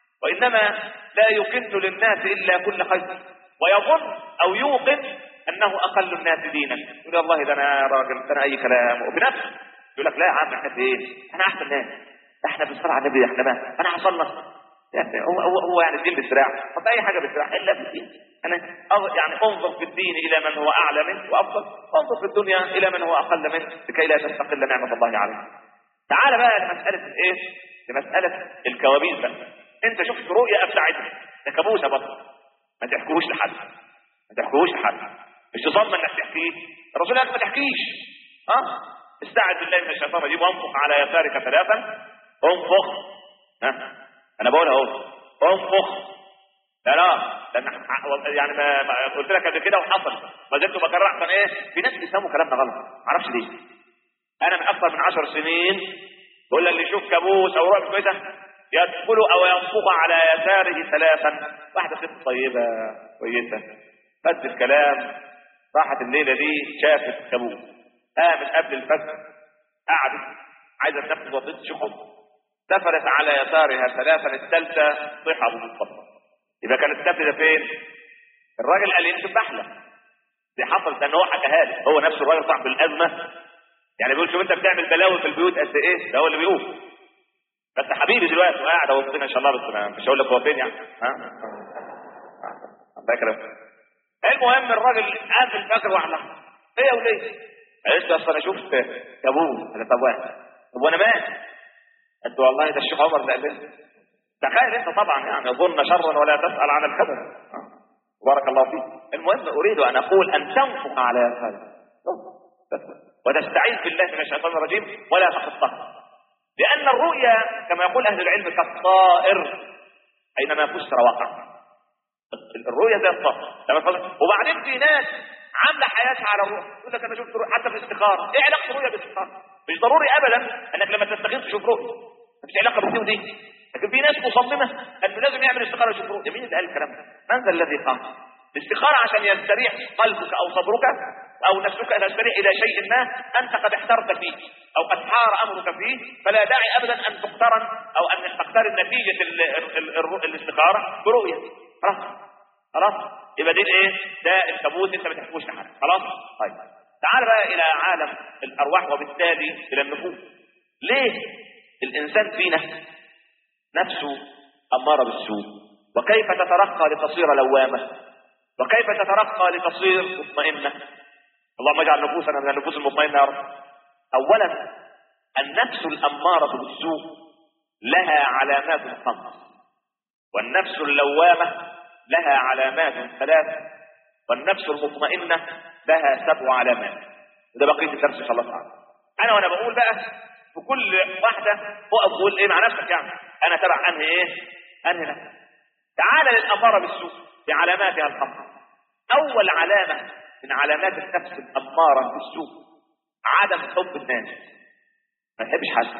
وانما لا يكن للناس الا كل خير ويظن او يوقن انه اقل الناس دينا يقول والله ده انا راجل ده انا اي كلام وبنفسه يقول لك لا يا عم احنا في ايه احنا احسن ناس احنا في الصلاه على النبي احنا ما انا حصلنا يعني هو هو هو يعني الدين بالسراع طب اي حاجه بالسراع الا في الدين انا يعني انظر في الدين الى من هو اعلى منه وافضل وانظر في الدنيا الى من هو اقل منه لكي لا تستقل نعمه الله عليك تعال بقى لمساله الايه لمساله الكوابيس بقى انت شفت رؤيا افلعتك ده كابوسه برضه ما تحكوش لحد ما تحكوش لحد مش تصمم انك تحكيه الرسول قال ما تحكيش ها استعذ بالله من الشيطان الرجيم وانفق على يسارك ثلاثا انفخ ها انا بقول اهو انفخ لا لا يعني ما, ما قلت لك قبل كده وحصل ما زلت بكرر احسن ايه في ناس بيفهموا كلامنا غلط ما اعرفش ليه انا من اكثر من عشر سنين بقول اللي يشوف كابوس او رؤيه كويسه يدخل او ينفخ على يساره ثلاثا واحده ست طيبه كويسه فد الكلام راحت الليله دي شافت كابوس قامت قبل الفجر قعدت عايزه تنفذ وظيفه شغل سفرت على يسارها ثلاثا الثالثه صيحه ابو مصطفى يبقى كان السبت ده فين؟ الراجل قال يمكن بحلم دي حصلت ان هو حكاها لي هو نفسه الراجل صاحب الازمه يعني بيقول شوف انت بتعمل بلاوي في البيوت قد ايه ده هو اللي بيقول بس حبيبي دلوقتي قاعد وسطنا ان شاء الله بس انا مش هقول لك هو فين يعني ها فاكر المهم الراجل قام في الفجر وعلى ايه يا وليه؟ قالت له اصل انا شفت كابوس انا طب واحد طب وانا مات قلت والله ده الشيخ عمر اللي قال لي تخيل انت طبعا يعني ظن شرا ولا تسال عن الخبر بارك الله فيك المهم اريد ان اقول ان تنفق على هذا وتستعيذ بالله من الشيطان الرجيم ولا تخطها لان الرؤيا كما يقول اهل العلم كالطائر اينما بشر وقع الرؤيا زي الطائر وبعدين في ناس عامله حياتها على الرؤيا يقول لك انا شفت رؤيا حتى في الاستخاره ايه علاقه الرؤيا بالاستخاره مش ضروري ابدا انك لما تستخير تشوف رؤيا مفيش علاقه بالدي ودي لكن في ناس مصممه انه لازم يعمل استخاره يشوف رؤيا مين اللي قال الكلام ده؟ من ذا الذي قال؟ الاستخاره عشان يستريح قلبك او صبرك او نفسك ان تستريح الى شيء ما انت قد احترت فيه او قد حار امرك فيه فلا داعي ابدا ان تقترن او ان تقترن نتيجه ال ال ال الاستخاره برؤيه خلاص خلاص يبقى دي ايه؟ ده الكابوس انت ما تحكوش لحد خلاص؟ طيب تعال بقى الى عالم الارواح وبالتالي الى النفوس ليه الانسان فينا نفسه اماره بالسوء وكيف تترقى لتصير لوامه وكيف تترقى لتصير مطمئنه اللهم اجعل نفوسنا من النفوس المطمئنه يا رب اولا النفس الاماره بالسوء لها علامات خمس والنفس اللوامه لها علامات ثلاث والنفس المطمئنه لها سبع علامات وده بقيه الدرس خلاص عنه انا وانا بقول بقى في كل واحده اقف وقول ايه مع نفسك يعني انا تبع انهي ايه انهي نفس تعال للاماره بالسوء بعلاماتها الخمسه اول علامه من علامات النفس الاماره بالسوء عدم حب الناس ما يحبش حد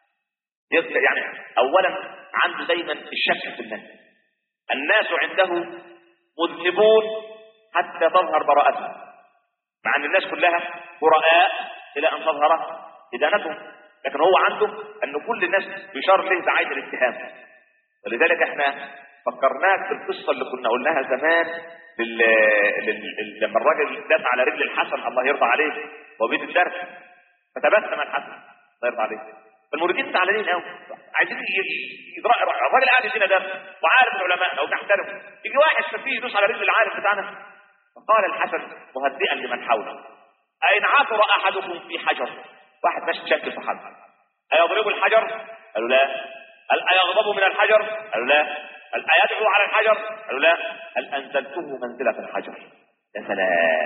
يعني اولا عنده دايما الشك في الناس الناس عنده مذنبون حتى تظهر براءتهم مع ان الناس كلها براء الى ان تظهر ادانتهم لكن هو عنده ان كل الناس يشار له بعين الاتهام ولذلك احنا فكرناك في القصه اللي كنا قلناها زمان لل... لل... لما الراجل داس على رجل الحسن الله يرضى عليه وهو بيت الدرس فتبسم الحسن الله يرضى عليه المريدين زعلانين قوي عايزين يدرأ الراجل قاعد يدينا ده وعارف العلماء لو تحترم يجي واحد سفيه يدوس على رجل العالم بتاعنا فقال الحسن مهدئا لمن حوله أين عثر أحدكم في حجر واحد ماشي تشكل في حجر أيضرب الحجر قالوا لا هل أيغضب من الحجر قالوا لا هل أيدعو على الحجر قالوا لا هل أنزلته منزلة الحجر يا سلام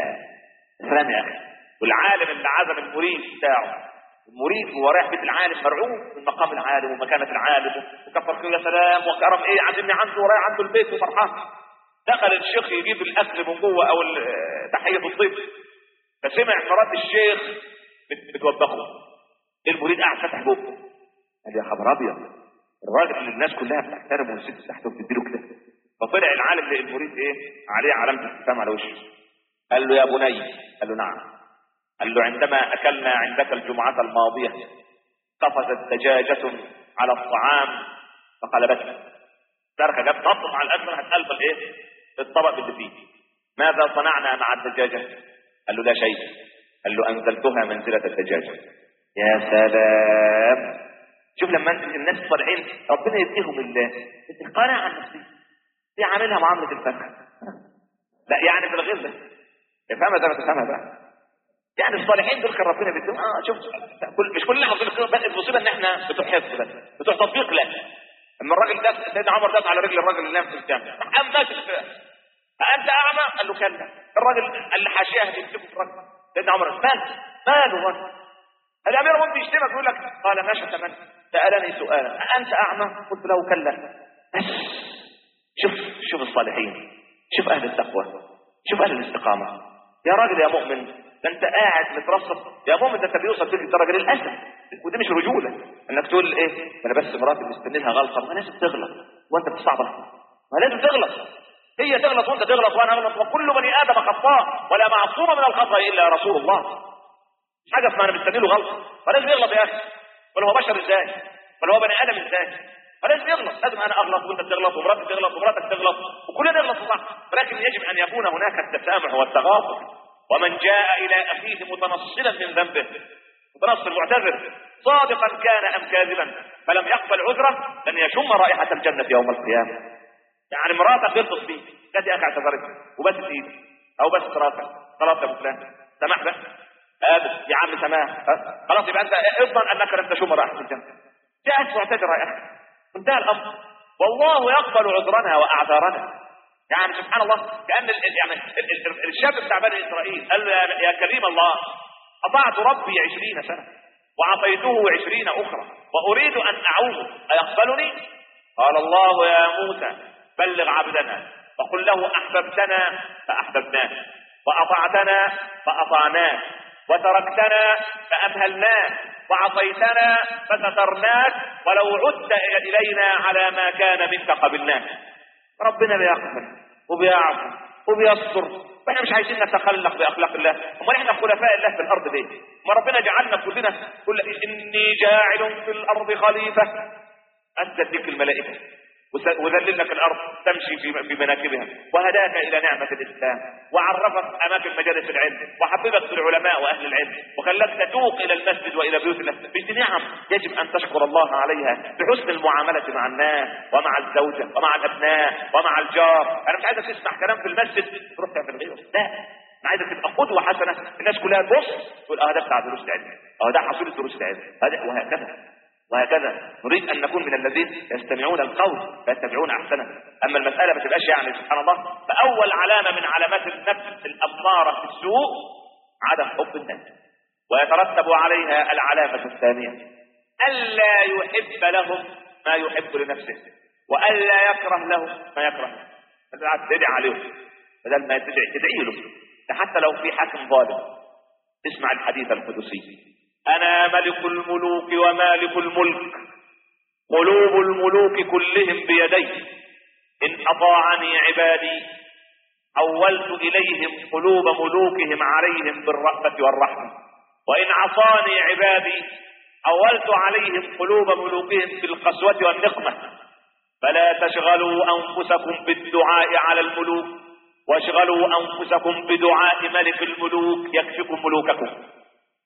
يا سلام يا أخي والعالم اللي عزم المريد بتاعه المريد وهو رايح بيت العالم مرعوب من مقام العالم ومكانة العالم وكفر خير يا سلام وكرم ايه عازمني عنده ورايح عنده البيت وفرحان دخل الشيخ يجيب الاكل من جوه او تحيه الضيف فسمع مرات الشيخ بتوبخه المريد قاعد فاتح بقه قال يا خبر ابيض الراجل اللي الناس كلها بتحترمه والست تحته بتديله كده فطلع العالم للمريد ايه عليه علامه استفهام على وشه قال له يا بني قال له نعم قال له عندما اكلنا عندك الجمعه الماضيه قفزت دجاجه على الطعام فقلبته تركه جت نطت على الاكل هتقلب الايه الطبق اللي فيه ماذا صنعنا مع الدجاجه قال له لا شيء قال له انزلتها منزله الدجاجه يا سلام شوف لما الناس الصالحين ربنا يديهم القناعه عن نفسه دي عاملها معامله الفرخ لا يعني في الغير ده افهمها زي ما تفهمها بقى يعني الصالحين دول كان ربنا بيديهم اه شوف كل مش كلنا حافظين بس المصيبه ان احنا بتوع حفظ بس بتوع تطبيق لا اما الراجل ده سيدنا عمر داس على رجل الراجل اللي نام في الجامع قام ماسك أنت أعمى؟ قال له كلا الراجل اللي حاشيه يمسكه في الراجل سيدنا عمر مال ماله الراجل الأمير ممكن يشتمك يقول لك قال ما شتمني سألني سؤالا أنت أعمى؟ قلت له كلا بس شوف شوف الصالحين شوف أهل التقوى شوف أهل الاستقامة يا راجل يا مؤمن ده أنت قاعد مترصف يا مؤمن ده أنت بيوصل فيك الدرجة للأسف ودي مش رجولة إنك تقول إيه أنا بس مراتي مستني لها غلطة ما لازم تغلط وأنت بتصعب ما لازم تغلط هي تغلط وأنت تغلط وأنا أغلط وكل بني آدم خطاء ولا معصوم من الخطأ إلا رسول الله حاجة اسمها أنا مستني له غلطة فلازم يغلط يا أخي ولا هو بشر إزاي ولا هو بني آدم إزاي فلازم يغلط لازم انا اغلط وانت تغلط ومراتك تغلط ومراتك تغلط وكلنا نغلط صح ولكن يجب ان يكون هناك التسامح والتغافر ومن جاء الى اخيه متنصلا من ذنبه متنصل معتذر صادقا كان ام كاذبا فلم يقبل عذره لن يشم رائحه الجنه يوم القيامه يعني مراتك غلطت فيك جت يا اخي اعتذرت وبس ايدي او بس راسك خلاص يا ابو فلان سمح بقى قابل يا عم سماح خلاص يبقى انت اضمن انك لن تشم رائحه الجنه جاءت معتذره يا اخي انتهى الامر والله يقبل عذرنا واعذارنا يعني سبحان الله كان ال يعني ال ال الشاب بتاع بني اسرائيل قال له يا كريم الله اطعت ربي عشرين سنه وعصيته عشرين اخرى واريد ان اعود ايقبلني قال الله يا موسى بلغ عبدنا وقل له احببتنا فاحببناك واطعتنا فاطعناك وتركتنا فأمهلناك وعصيتنا فسترناك ولو عدت إلينا على ما كان منك قبلناك ربنا بيقبل وبيعفو وبيستر واحنا مش عايزين نتخلق باخلاق الله امال احنا خلفاء الله في الارض ليه ما ربنا جعلنا كلنا كل اني جاعل في الارض خليفه اسجد الملائكه وذلل لك الارض تمشي في في مناكبها وهداك الى نعمه الاسلام وعرفك اماكن مجالس العلم وحببك في العلماء واهل العلم وخلاك تتوق الى المسجد والى بيوت الله دي نعم يجب ان تشكر الله عليها بحسن المعامله مع الناس ومع الزوجه ومع الابناء ومع الجار انا مش عايزك تسمع كلام في المسجد تروح تعمل غيره لا انا عايزك تبقى قدوه حسنه الناس كلها تبص تقول اه ده بتاع دروس العلم اه ده حصيله دروس العلم وهكذا وهكذا نريد ان نكون من الذين يستمعون القول فيتبعون احسنه اما المساله ما تبقاش يعني سبحان الله فاول علامه من علامات النفس الاماره في السوء عدم حب الناس ويترتب عليها العلامه الثانيه الا يحب لهم ما يحب لنفسه والا يكره لهم ما يكره له تدعي عليهم بدل ما تدعي تدعي له حتى لو في حاكم ظالم اسمع الحديث القدسي أنا ملك الملوك ومالك الملك قلوب الملوك كلهم بيدي إن أطاعني عبادي حولت إليهم قلوب ملوكهم عليهم بالرأفة والرحمة وإن عصاني عبادي حولت عليهم قلوب ملوكهم بالقسوة والنقمة فلا تشغلوا أنفسكم بالدعاء على الملوك واشغلوا أنفسكم بدعاء ملك الملوك يكفكم ملوككم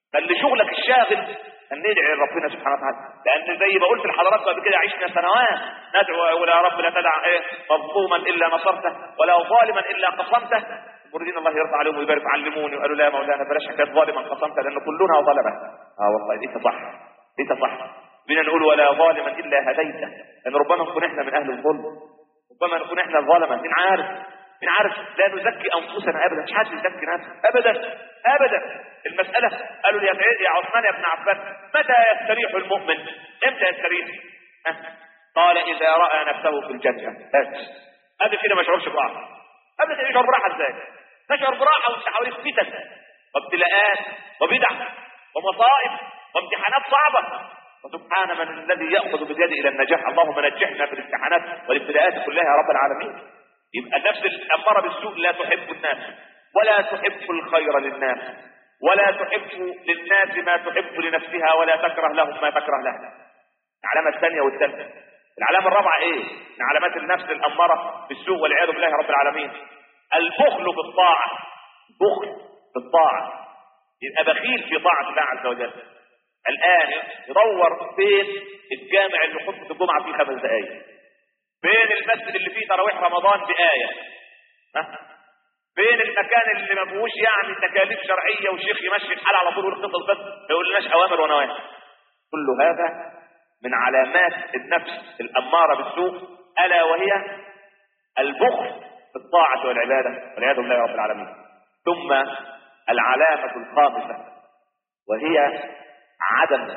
خلي شغلك الشاغل ان ندعي لربنا سبحانه وتعالى لان زي ما قلت لحضراتكم قبل كده عشنا سنوات ندعو يا رب لا تدع ايه مظلوما الا نصرته ولا ظالما الا قصمته المريدين الله يرضى عليهم ويبارك علموني وقالوا لا يا مولانا بلاش حكايه ظالما قصمته لان كلنا ظلمه اه والله دي صح دي صح بينا نقول ولا ظالما الا هديته لان ربما نكون احنا من اهل الظلم ربما نكون احنا الظلمه مين عارف مين عارف لا نزكي انفسنا ابدا مش حد يزكي نفسه ابدا ابدا المساله قالوا يا يا عثمان يا ابن عباس متى يستريح المؤمن امتى يستريح أه؟ قال اذا راى نفسه في الجنه بس قبل كده ما يشعرش براحه قبل كده يشعر براحه ازاي تشعر براحه وانت حواليك فتن وابتلاءات وبدع ومصائب وامتحانات صعبه وسبحان من الذي ياخذ باليد الى النجاح اللهم نجحنا في الامتحانات والابتلاءات كلها يا رب العالمين يبقى النفس الاماره بالسوء لا تحب الناس ولا تحب الخير للناس ولا تحب للناس ما تحب لنفسها ولا تكره لهم ما تكره لها العلامه الثانيه والثالثه العلامه الرابعه ايه من علامات النفس الاماره بالسوء والعياذ بالله رب العالمين البخل في الطاعه بخل في الطاعه يبقى بخيل في طاعه الله عز وجل الان يدور فين الجامع اللي خطبه الجمعه فيه خمس دقائق فين المسجد اللي فيه تراويح رمضان بآية ها؟ فين المكان اللي ما فيهوش يعني تكاليف شرعية وشيخ يمشي الحال على طول ويخطط بس ما يقولناش أوامر ونواهي كل هذا من علامات النفس الأمارة بالسوء ألا وهي البخل في الطاعة والعبادة والعياذ بالله رب العالمين ثم العلامة الخامسة وهي عدم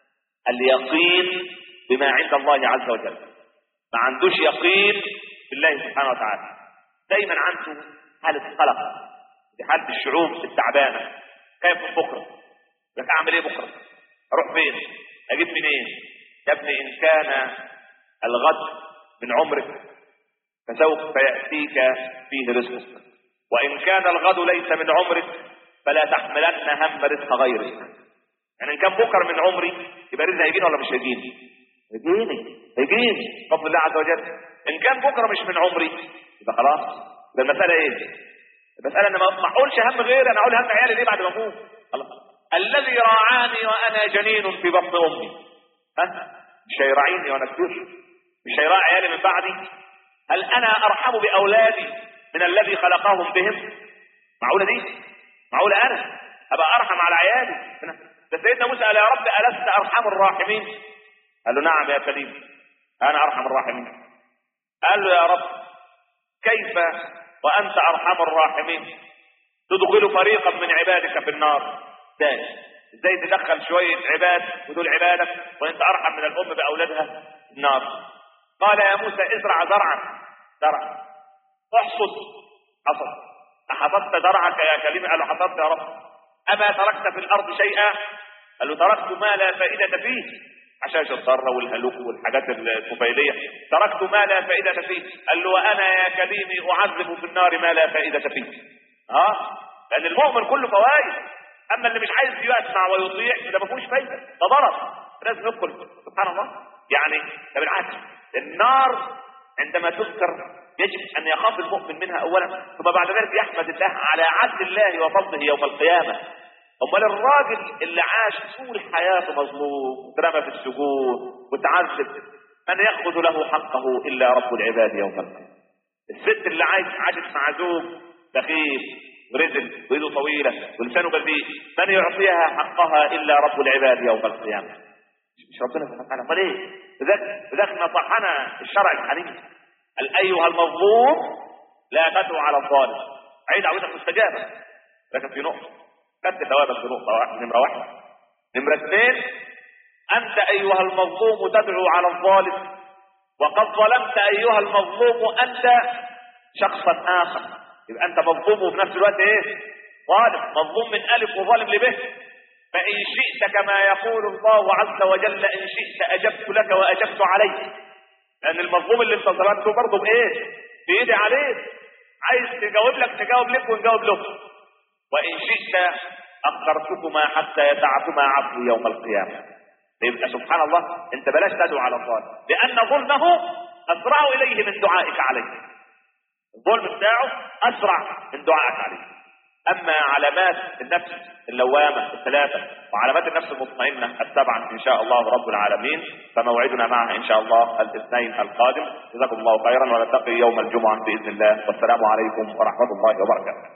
اليقين بما عند الله عز وجل ما عندوش يقين بالله سبحانه وتعالى دايما عنده حالة قلق دي حالة الشعوب التعبانة خايف من بكرة لك اعمل ايه بكرة اروح فين اجيب منين يا ابني ان كان الغد من عمرك فسوف يأتيك فيه رزقك وان كان الغد ليس من عمرك فلا تحملن هم رزق غيرك يعني ان كان بكره من عمري يبقى رزق هيجيني ولا مش هيجيني هيجيني هيجيني بفضل الله عز وجل ان كان بكره مش من عمري يبقى خلاص ده المساله ايه المساله ان ما اقولش هم غيري انا اقول هم عيالي ليه بعد ما اموت الله الذي راعاني وانا جنين في بطن امي ها مش هيراعيني وانا كبير مش هيراعي عيالي من بعدي هل انا ارحم باولادي من الذي خلقهم بهم معقوله دي معقوله انا ابقى ارحم على عيالي ده سيدنا موسى قال يا رب الست ارحم الراحمين قال له نعم يا كريم انا ارحم الراحمين قال له يا رب كيف وانت ارحم الراحمين تدخل فريقا من عبادك في النار ازاي ازاي تدخل شويه عباد ودول عبادك وانت ارحم من الام باولادها النار قال يا موسى ازرع زرعا زرع احصد حصد احصدت زرعك يا كريم قال له حصدت يا رب اما تركت في الارض شيئا قال له تركت ما لا فائده فيه عشاش الضرة والهلوك والحاجات الطفيلية تركت ما لا فائدة فيه قال له وأنا يا كريمي أعذب في النار ما لا فائدة فيه ها لأن المؤمن كله فوائد أما اللي مش عايز يسمع ويطيع ده ما فيهوش فايدة ده ضرر لازم يدخل سبحان الله يعني ده بالعكس النار عندما تذكر يجب أن يخاف المؤمن منها أولا ثم بعد ذلك يحمد الله على عدل الله وفضله يوم القيامة امال الراجل اللي عاش طول حياته مظلوم واترمى في السجون وتعذب من ياخذ له حقه الا رب العباد يوم القيامه الست اللي عايش عاشت مع زوج بخيل ورزل وايده طويله ولسانه بذيء من يعطيها حقها الا رب العباد يوم القيامه مش ربنا سبحانه وتعالى امال ايه لذلك لذلك نصحنا الشرع الحنيف قال ايها المظلوم لا تدعو على الظالم عيد عودك مستجابه لكن في نقطه خدت ثوابك بنقطة واحدة نمرة واحدة نمرة اثنين أنت أيها المظلوم تدعو على الظالم وقد ظلمت أيها المظلوم أنت شخصا آخر يبقى أنت مظلوم وفي نفس الوقت إيه؟ ظالم مظلوم من ألف وظالم لبه فإن شئت كما يقول الله عز وجل إن شئت أجبت لك وأجبت عليك لأن المظلوم اللي أنت ظلمته برضه بإيه؟ بإيدي عليك عايز تجاوب لك تجاوب لك ونجاوب له وإن شئت أخرتكما حتى يدعكما عفو يوم القيامة يبقى سبحان الله أنت بلاش تدعو على الظالم لأن ظلمه أسرع إليه من دعائك عليه الظلم بتاعه أسرع من دعائك عليه اما علامات النفس اللوامه الثلاثه وعلامات النفس المطمئنه السبعه ان شاء الله رب العالمين فموعدنا معها ان شاء الله الاثنين القادم جزاكم الله خيرا ونلتقي يوم الجمعه باذن الله والسلام عليكم ورحمه الله وبركاته